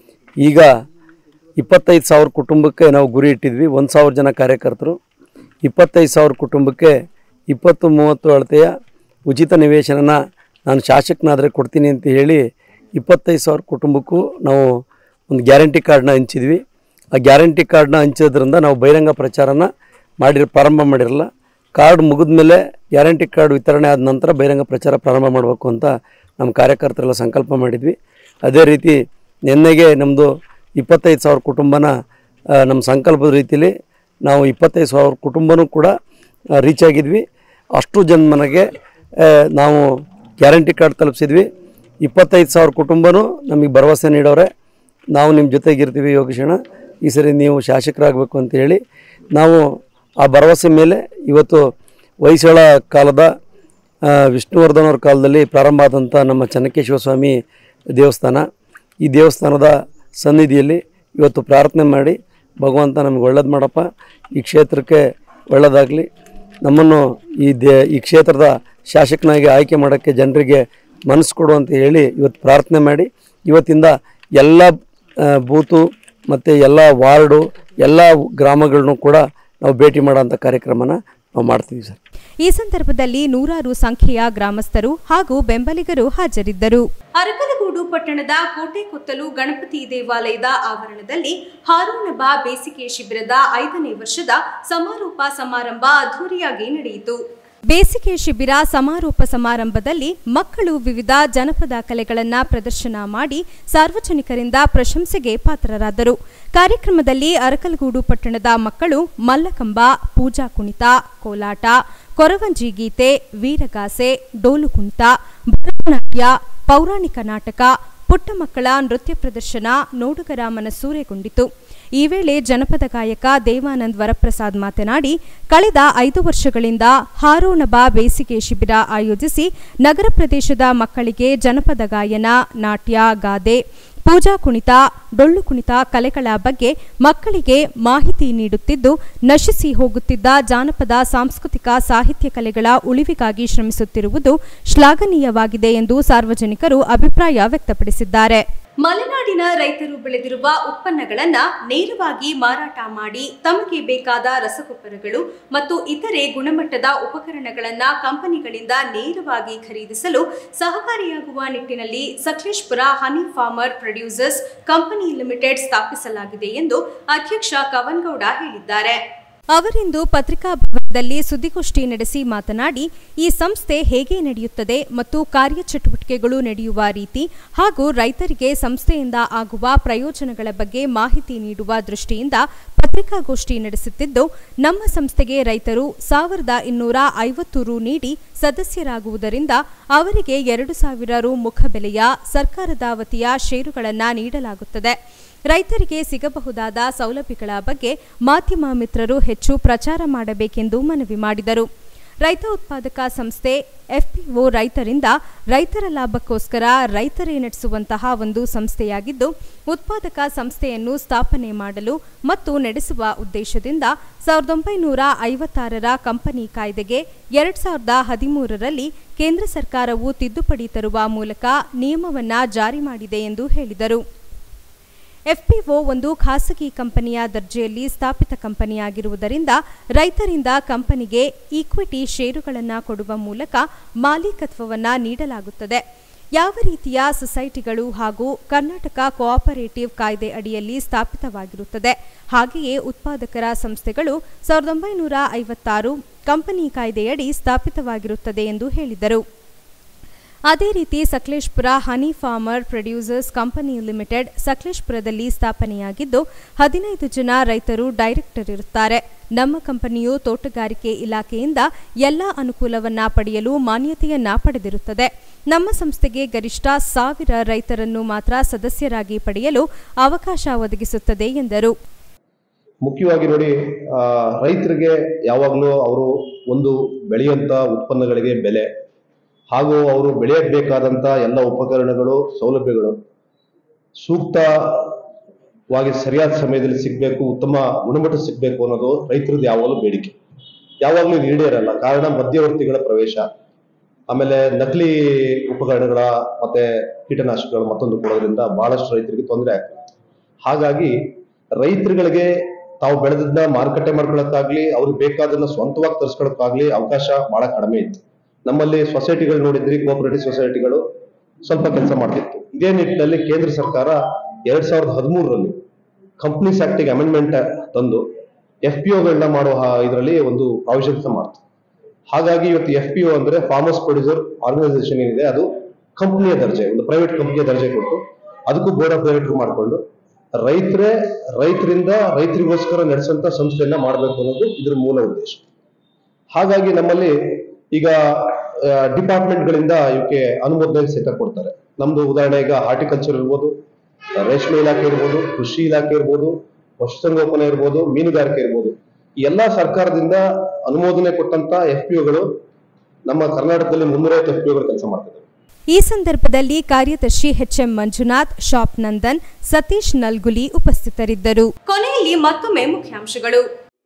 ಈಗ ಇಪ್ಪತ್ತೈದು ಸಾವಿರ ಕುಟುಂಬಕ್ಕೆ ನಾವು ಗುರಿ ಇಟ್ಟಿದ್ವಿ ಒಂದು ಸಾವಿರ ಜನ ಕಾರ್ಯಕರ್ತರು ಇಪ್ಪತ್ತೈದು ಸಾವಿರ ಕುಟುಂಬಕ್ಕೆ ಇಪ್ಪತ್ತು ಮೂವತ್ತು ಅಳತೆಯ ಉಚಿತ ನಿವೇಶನನ ನಾನು ಶಾಸಕನಾದರೆ ಕೊಡ್ತೀನಿ ಅಂತ ಹೇಳಿ ಇಪ್ಪತ್ತೈದು ಸಾವಿರ ಕುಟುಂಬಕ್ಕೂ ನಾವು ಒಂದು ಗ್ಯಾರಂಟಿ ಕಾರ್ಡ್ನ ಹಂಚಿದ್ವಿ ಆ ಗ್ಯಾರಂಟಿ ಕಾರ್ಡ್ನ ಹಂಚೋದ್ರಿಂದ ನಾವು ಬಹಿರಂಗ ಪ್ರಚಾರನ ಮಾಡಿರ ಪ್ರಾರಂಭ ಮಾಡಿರಲ್ಲ ಕಾರ್ಡ್ ಮುಗಿದ ಮೇಲೆ ಗ್ಯಾರಂಟಿ ಕಾರ್ಡ್ ವಿತರಣೆ ಆದ ನಂತರ ಬಹಿರಂಗ ಪ್ರಚಾರ ಪ್ರಾರಂಭ ಮಾಡಬೇಕು ಅಂತ ನಮ್ಮ ಕಾರ್ಯಕರ್ತರೆಲ್ಲ ಸಂಕಲ್ಪ ಮಾಡಿದ್ವಿ ಅದೇ ರೀತಿ ನಿನ್ನೆಗೆ ನಮ್ಮದು ಇಪ್ಪತ್ತೈದು ಸಾವಿರ ಕುಟುಂಬನ ಆ, ನಮ್ಮ ಸಂಕಲ್ಪದ ರೀತಿಯಲ್ಲಿ ನಾವು ಇಪ್ಪತ್ತೈದು ಸಾವಿರ ಕುಟುಂಬನೂ ಕೂಡ ರೀಚ್ ಆಗಿದ್ವಿ ಅಷ್ಟು ಜನ ಮನೆಗೆ ಆ, ನಾವು ಗ್ಯಾರಂಟಿ ಕಾರ್ಡ್ ತಲುಪಿಸಿದ್ವಿ ಇಪ್ಪತ್ತೈದು ಸಾವಿರ ಕುಟುಂಬನೂ ನಮಗೆ ಭರವಸೆ ನೀಡೋರೆ ನಾವು ನಿಮ್ಮ ಜೊತೆಗಿರ್ತೀವಿ ಯೋಗೇಶಣ್ಣ ಈ ಸರಿ ನೀವು ಶಾಸಕರಾಗಬೇಕು ಅಂತ ಹೇಳಿ ನಾವು ಆ ಭರವಸೆ ಮೇಲೆ ಇವತ್ತು ಹೊಯ್ಸಳ ಕಾಲದ ಆ, ವಿಷ್ಣುವರ್ಧನ್ ಅವ್ರ ಕಾಲದಲ್ಲಿ ಪ್ರಾರಂಭ ಆದಂಥ ನಮ್ಮ ಚನ್ನಕೇಶ್ವರ ಸ್ವಾಮಿ ದೇವಸ್ಥಾನ ಈ ದೇವಸ್ಥಾನದ ಸನ್ನಿಧಿಯಲ್ಲಿ ಇವತ್ತು ಪ್ರಾರ್ಥನೆ ಮಾಡಿ ಭಗವಂತ ನಮಗೆ ಒಳ್ಳೇದು ಮಾಡಪ್ಪ ಈ ಕ್ಷೇತ್ರಕ್ಕೆ ಒಳ್ಳೆಯದಾಗಲಿ ನಮ್ಮನ್ನು ಈ ದೇ ಈ ಕ್ಷೇತ್ರದ ಶಾಸಕನಾಗಿ ಆಯ್ಕೆ ಮಾಡೋಕ್ಕೆ ಜನರಿಗೆ ಮನಸ್ಸು ಕೊಡು ಅಂತ ಹೇಳಿ ಇವತ್ತು ಪ್ರಾರ್ಥನೆ ಮಾಡಿ ಇವತ್ತಿಂದ ಎಲ್ಲ ಆ, ಬೂತು ಮತ್ತು ಎಲ್ಲ ವಾರ್ಡು ಎಲ್ಲ ಗ್ರಾಮಗಳನ್ನು ಕೂಡ ನಾವು ಭೇಟಿ ಮಾಡೋಂಥ ಕಾರ್ಯಕ್ರಮನ ನಾವು ಮಾಡ್ತೀವಿ ಸರ್ ಈ ಸಂದರ್ಭದಲ್ಲಿ ನೂರಾರು ಸಂಖ್ಯೆಯ ಗ್ರಾಮಸ್ಥರು ಹಾಗೂ ಬೆಂಬಲಿಗರು ಹಾಜರಿದ್ದರು ಅರಕಲಗೂಡು ಪಟ್ಟಣದ ಕೋಟೆ ಕೊತ್ತಲು ಗಣಪತಿ ದೇವಾಲಯದ ಆವರಣದಲ್ಲಿ ಹಾರೋನಬ ಬೇಸಿಗೆ ಶಿಬಿರದ ಐದನೇ ವರ್ಷದ ಸಮಾರೋಪ ಸಮಾರಂಭ ಅದ್ಧೂರಿಯಾಗಿ ನಡೆಯಿತು ಬೇಸಿಗೆ ಶಿಬಿರ ಸಮಾರೋಪ ಸಮಾರಂಭದಲ್ಲಿ ಮಕ್ಕಳು ವಿವಿಧ ಜನಪದ ಕಲೆಗಳನ್ನು ಪ್ರದರ್ಶನ ಮಾಡಿ ಸಾರ್ವಜನಿಕರಿಂದ ಪ್ರಶಂಸೆಗೆ ಪಾತ್ರರಾದರು ಕಾರ್ಯಕ್ರಮದಲ್ಲಿ ಅರಕಲಗೂಡು ಪಟ್ಟಣದ ಮಕ್ಕಳು ಮಲ್ಲಕಂಬ ಪೂಜಾ ಕುಣಿತ ಕೋಲಾಟ ಕೊರವಂಜಿ ಗೀತೆ ವೀರಗಾಸೆ ಡೋಲು ಕುಣಿತ ಭರತನಾಟ್ಯ ಪೌರಾಣಿಕ ನಾಟಕ ಪುಟ್ಟ ಮಕ್ಕಳ ನೃತ್ಯ ಪ್ರದರ್ಶನ ನೋಡುಗರ ಮನಸೂರೆಗೊಂಡಿತು ಈ ವೇಳೆ ಜನಪದ ಗಾಯಕ ದೇವಾನಂದ್ ವರಪ್ರಸಾದ್ ಮಾತನಾಡಿ ಕಳೆದ ಐದು ವರ್ಷಗಳಿಂದ ಹಾರೋನಬ ಬೇಸಿಗೆ ಶಿಬಿರ ಆಯೋಜಿಸಿ ನಗರ ಪ್ರದೇಶದ ಮಕ್ಕಳಿಗೆ ಜನಪದ ಗಾಯನ ನಾಟ್ಯ ಗಾದೆ ಪೂಜಾ ಕುಣಿತ ಡೊಳ್ಳು ಕುಣಿತ ಕಲೆಗಳ ಬಗ್ಗೆ ಮಕ್ಕಳಿಗೆ ಮಾಹಿತಿ ನೀಡುತ್ತಿದ್ದು ನಶಿಸಿ ಹೋಗುತ್ತಿದ್ದ ಜಾನಪದ ಸಾಂಸ್ಕೃತಿಕ ಸಾಹಿತ್ಯ ಕಲೆಗಳ ಉಳಿವಿಗಾಗಿ ಶ್ರಮಿಸುತ್ತಿರುವುದು ಶ್ಲಾಘನೀಯವಾಗಿದೆ ಎಂದು ಸಾರ್ವಜನಿಕರು ಅಭಿಪ್ರಾಯ ವ್ಯಕ್ತಪಡಿಸಿದ್ದಾರೆ ಮಲೆನಾಡಿನ ರೈತರು ಬೆಳೆದಿರುವ ಉತ್ಪನ್ನಗಳನ್ನ ನೇರವಾಗಿ ಮಾರಾಟ ಮಾಡಿ ತಮಗೆ ಬೇಕಾದ ರಸಗೊಬ್ಬರಗಳು ಮತ್ತು ಇತರೆ ಗುಣಮಟ್ಟದ ಉಪಕರಣಗಳನ್ನ ಕಂಪನಿಗಳಿಂದ ನೇರವಾಗಿ ಖರೀದಿಸಲು ಸಹಕಾರಿಯಾಗುವ ನಿಟ್ಟಿನಲ್ಲಿ Sakleshpur honey farmer producers company limited ಸ್ಥಾಪಿಸಲಾಗಿದೆ ಎಂದು ಅಧ್ಯಕ್ಷ ಕವನ್ಗೌಡ ಹೇಳಿದ್ದಾರೆ ಅವರಿಂದು ಪತ್ರಿಕಾ ಭವನದಲ್ಲಿ ಸುದ್ದಿಗೋಷ್ಠಿ ನಡೆಸಿ ಮಾತನಾಡಿ ಈ ಸಂಸ್ಥೆ ಹೇಗೆ ನಡೆಯುತ್ತದೆ ಮತ್ತು ಕಾರ್ಯಚಟುವಟಿಕೆಗಳು ನಡೆಯುವ ರೀತಿ ಹಾಗೂ ರೈತರಿಗೆ ಸಂಸ್ಥೆಯಿಂದ ಆಗುವ ಪ್ರಯೋಜನಗಳ ಬಗ್ಗೆ ಮಾಹಿತಿ ನೀಡುವ ದೃಷ್ಟಿಯಿಂದ ಪತ್ರಿಕಾಗೋಷ್ಠಿ ನಡೆಸುತ್ತಿದ್ದು ನಮ್ಮ ಸಂಸ್ಥೆಗೆ ರೈತರು ಸಾವಿರದ ಇನ್ನೂರ ಐವತ್ತು ರು ನೀಡಿ ಸದಸ್ಯರಾಗುವುದರಿಂದ ಅವರಿಗೆ ಎರಡು ಸಾವಿರ ರು ಮುಖಬೆಲೆಯ ಸರ್ಕಾರದ ವತಿಯ ಷೇರುಗಳನ್ನು ನೀಡಲಾಗುತ್ತದೆ ರೈತರಿಗೆ ಸಿಗಬಹುದಾದ ಸೌಲಭ್ಯಗಳ ಬಗ್ಗೆ ಮಾಧ್ಯಮ ಮಿತ್ರರು ಹೆಚ್ಚು ಪ್ರಚಾರ ಮಾಡಬೇಕೆಂದು ಮನವಿ ಮಾಡಿದರು ರೈತ ಉತ್ಪಾದಕ ಸಂಸ್ಥೆ ಎಫ್ಪಿಒ ರೈತರಿಂದ ರೈತರ ಲಾಭಕ್ಕೋಸ್ಕರ ರೈತರೇ ನಡೆಸುವಂತಹ ಒಂದು ಸಂಸ್ಥೆಯಾಗಿದ್ದು ಉತ್ಪಾದಕ ಸಂಸ್ಥೆಯನ್ನು ಸ್ಥಾಪನೆ ಮಾಡಲು ಮತ್ತು ನಡೆಸುವ ಉದ್ದೇಶದಿಂದ ಸಾವಿರದ ಒಂಬೈನೂರ ಐವತ್ತಾರರ ಕಂಪನಿ ಕಾಯ್ದೆಗೆ ಎರಡ್ ಸಾವಿರದ ಹದಿಮೂರರಲ್ಲಿ ಕೇಂದ್ರ ಸರ್ಕಾರವು ತಿದ್ದುಪಡಿ ತರುವ ಮೂಲಕ ನಿಯಮವನ್ನ ಜಾರಿ ಮಾಡಿದೆ ಎಂದು ಹೇಳಿದರು ಎಫ್ಪಿಒ ಒಂದು ಖಾಸಗಿ ಕಂಪನಿಯ ದರ್ಜೆಯಲ್ಲಿ ಸ್ಥಾಪಿತ ಕಂಪನಿಯಾಗಿರುವುದರಿಂದ ರೈತರಿಂದ ಕಂಪನಿಗೆ ಈಕ್ವಿಟಿ ಷೇರುಗಳನ್ನು ಕೊಡುವ ಮೂಲಕ ಮಾಲೀಕತ್ವವನ್ನು ನೀಡಲಾಗುತ್ತದೆ ಯಾವ ರೀತಿಯ ಸೊಸೈಟಿಗಳು ಹಾಗೂ ಕರ್ನಾಟಕ ಕೋಆಪರೇಟಿವ್ ಕಾಯ್ದೆ ಅಡಿಯಲ್ಲಿ ಸ್ಥಾಪಿತವಾಗಿರುತ್ತದೆ ಹಾಗೆಯೇ ಉತ್ಪಾದಕರ ಸಂಸ್ಥೆಗಳು ಸಾವಿರದ ಒಂಬೈನೂರ ಐವತ್ತಾರು ಕಂಪನಿ ಕಾಯ್ದೆಯಡಿ ಸ್ಥಾಪಿತವಾಗಿರುತ್ತದೆ ಎಂದು ಹೇಳಿದರು ಅದೇ ರೀತಿ Sakleshpur honey farmer producers company limited ಸಕಲೇಶ್ಪುರದಲ್ಲಿ ಸ್ಥಾಪನೆಯಾಗಿದ್ದು ಹದಿನೈದು ಜನ ರೈತರು ಡೈರೆಕ್ಟರ್ ಇರುತ್ತಾರೆ ನಮ್ಮ ಕಂಪನಿಯು ತೋಟಗಾರಿಕೆ ಇಲಾಖೆಯಿಂದ ಎಲ್ಲ ಅನುಕೂಲವನ್ನ ಪಡೆಯಲು ಮಾನ್ಯತೆಯನ್ನ ಪಡೆದಿರುತ್ತದೆ ನಮ್ಮ ಸಂಸ್ಥೆಗೆ ಗರಿಷ್ಠ ಸಾವಿರ ರೈತರನ್ನು ಮಾತ್ರ ಸದಸ್ಯರಾಗಿ ಪಡೆಯಲು ಅವಕಾಶ ಒದಗಿಸುತ್ತದೆ ಎಂದರು ಮುಖ್ಯವಾಗಿ ನೋಡಿ ಆ, ರೈತರಿಗೆ ಯಾವಾಗಲೂ ಅವರು ಒಂದು ಬೆಳೆಯುವಂಥ ಉತ್ಪನ್ನಗಳಿಗೆ ಬೆಲೆ ಹಾಗೂ ಅವರು ಬೆಳೆಯಬೇಕಾದಂಥ ಎಲ್ಲ ಉಪಕರಣಗಳು ಸೌಲಭ್ಯಗಳು ಸೂಕ್ತವಾಗಿ ಸರಿಯಾದ ಸಮಯದಲ್ಲಿ ಸಿಗಬೇಕು ಉತ್ತಮ ಗುಣಮಟ್ಟ ಸಿಗಬೇಕು ಅನ್ನೋದು ರೈತರದ್ದು ಯಾವಾಗಲೂ ಬೇಡಿಕೆ ಯಾವಾಗಲೂ ಇದು ಈಡೇರಲ್ಲ ಕಾರಣ ಮಧ್ಯವರ್ತಿಗಳ ಪ್ರವೇಶ ಆಮೇಲೆ ನಕಲಿ ಉಪಕರಣಗಳ ಮತ್ತೆ ಕೀಟನಾಶಕಗಳು ಮತ್ತೊಂದು ಕೊಡೋದ್ರಿಂದ ಬಹಳಷ್ಟು ರೈತರಿಗೆ ತೊಂದರೆ ಆಗ್ತದೆ ಹಾಗಾಗಿ ರೈತರುಗಳಿಗೆ ತಾವು ಬೆಳೆದನ್ನ ಮಾರುಕಟ್ಟೆ ಮಾಡ್ಕೊಳಕ್ಕಾಗ್ಲಿ ಅವ್ರಿಗೆ ಬೇಕಾದನ್ನ ಸ್ವಂತವಾಗಿ ತರಿಸ್ಕೊಳಕ್ಕಾಗ್ಲಿ ಅವಕಾಶ ಬಹಳ ಕಡಿಮೆ ಇತ್ತು ನಮ್ಮಲ್ಲಿ ಸೊಸೈಟಿಗಳು ನೋಡಿದ್ರಿ ಕೋಆಪರೇಟಿವ್ ಸೊಸೈಟಿಗಳು ಸ್ವಲ್ಪ ಕೆಲಸ ಮಾಡ್ತಿತ್ತು ಇದೇ ನಿಟ್ಟಿನಲ್ಲಿ ಕೇಂದ್ರ ಸರ್ಕಾರ ಎರಡ್ ಸಾವಿರದ ಹದಿಮೂರರಲ್ಲಿ ಕಂಪ್ನೀಸ್ ಆಕ್ಟಿಗೆ ಅಮೆಂಡ್ಮೆಂಟ್ ತಂದು ಎಫ್ ಪಿ ಒಗಳನ್ನ ಮಾಡೋ ಇದರಲ್ಲಿ ಒಂದು ಪ್ರಾವಿಷನ್ಸ್ ಮಾಡ್ತು ಹಾಗಾಗಿ ಇವತ್ತು ಎಫ್ ಪಿ ಒ ಅಂದ್ರೆ ಫಾರ್ಮರ್ಸ್ ಪ್ರೊಡ್ಯೂಸರ್ ಆರ್ಗನೈಸೇಷನ್ ಏನಿದೆ ಅದು ಕಂಪ್ನಿಯ ದರ್ಜೆ ಒಂದು ಪ್ರೈವೇಟ್ ಕಂಪ್ನಿಯ ದರ್ಜೆ ಕೊಟ್ಟು ಅದಕ್ಕೂ ಬೋರ್ಡ್ ಆಫ್ ಡೈರೆಕ್ಟರ್ ಮಾಡಿಕೊಂಡು ರೈತರೇ ರೈತರಿಂದ ರೈತರಿಗೋಸ್ಕರ ನಡೆಸಂತ ಸಂಸ್ಥೆಯನ್ನ ಮಾಡಬೇಕು ಅನ್ನೋದು ಇದ್ರ ಮೂಲ ಉದ್ದೇಶ ಹಾಗಾಗಿ ನಮ್ಮಲ್ಲಿ ಈಗ ಡಿಪಾರ್ಟ್ಮೆಂಟ್ಗಳಿಂದ ಇವಕ್ಕೆ ಅನುಮೋದನೆ ಸಹಿತ ಕೊಡ್ತಾರೆ ನಮ್ದು ಉದಾಹರಣೆ ಈಗ ಹಾರ್ಟಿಕಲ್ಚರ್ ಇರ್ಬೋದು ರೇಷ್ಮೆ ಇಲಾಖೆ ಇರ್ಬೋದು ಕೃಷಿ ಇಲಾಖೆ ಇರ್ಬೋದು ಪಶುಸಂಗೋಪನೆ ಇರ್ಬೋದು ಮೀನುಗಾರಿಕೆ ಇರ್ಬೋದು ಈ ಎಲ್ಲಾ ಸರ್ಕಾರದಿಂದ ಅನುಮೋದನೆ ಕೊಟ್ಟಂತ ಎಫ್ ಪಿ ಒಗಳು ನಮ್ಮ ಕರ್ನಾಟಕದಲ್ಲಿ ಮುನ್ನೂರೈವತ್ತು ಎಫ್ ಪಿ ಒಗಳು ಕೆಲಸ ಮಾಡ್ತಿದ್ದಾರೆ ಈ ಸಂದರ್ಭದಲ್ಲಿ ಕಾರ್ಯದರ್ಶಿ ಎಚ್ಎಂ ಮಂಜುನಾಥ್ ಶಾಪ್ ನಂದನ್ ಸತೀಶ್ ನಲ್ಗುಲಿ ಉಪಸ್ಥಿತರಿದ್ದರು ಕೊನೆಯಲ್ಲಿ ಮತ್ತೊಮ್ಮೆ ಮುಖ್ಯಾಂಶಗಳು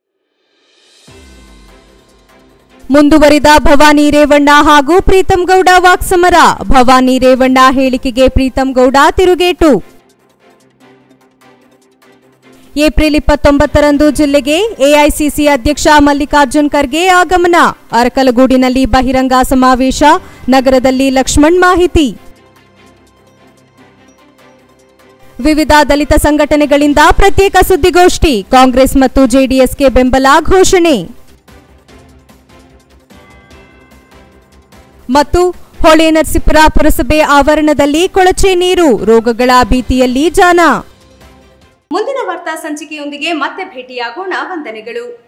ಮುಂದುವರಿದ ಭವಾನಿ ರೇವಣ್ಣ ಹಾಗೂ ಪ್ರೀತಂ ಗೌಡ ವಾಕ್ಸಮರ ಭವಾನಿ ರೇವಣ್ಣ ಹೇಳಿಕೆಗೆ ಪ್ರೀತಂ ಗೌಡ ತಿರುಗೇಟು ಏಪ್ರಿಲ್ ಇಪ್ಪತ್ತೊಂಬತ್ತರಂದು ಜಿಲ್ಲೆಗೆ ಎಐಸಿಸಿ ಅಧ್ಯಕ್ಷ ಮಲ್ಲಿಕಾರ್ಜುನ್ ಖರ್ಗೆ ಆಗಮನ ಅರಕಲಗೂಡಿನಲ್ಲಿ ಬಹಿರಂಗ ಸಮಾವೇಶ ನಗರದಲ್ಲಿ ಲಕ್ಷ್ಮಣ್ ಮಾಹಿತಿ ವಿವಿಧ ದಲಿತ ಸಂಘಟನೆಗಳಿಂದ ಪ್ರತ್ಯೇಕ ಸುದ್ದಿಗೋಷ್ಠಿ ಕಾಂಗ್ರೆಸ್ ಮತ್ತು ಜೆಡಿಎಸ್ಗೆ ಬೆಂಬಲ ಘೋಷಣೆ ಮತ್ತು ಹೊಳೆ ನರಸೀಪುರ ಪುರಸಭೆ ಆವರಣದಲ್ಲಿ ಕೊಳಚೆ ನೀರು ರೋಗಗಳ ಭೀತಿಯಲ್ಲಿ ಜನ ಮುಂದಿನ ವಾರ್ತಾ ಸಂಚಿಕೆಯೊಂದಿಗೆ ಮತ್ತೆ ಭೇಟಿಯಾಗೋಣ ವಂದನೆಗಳು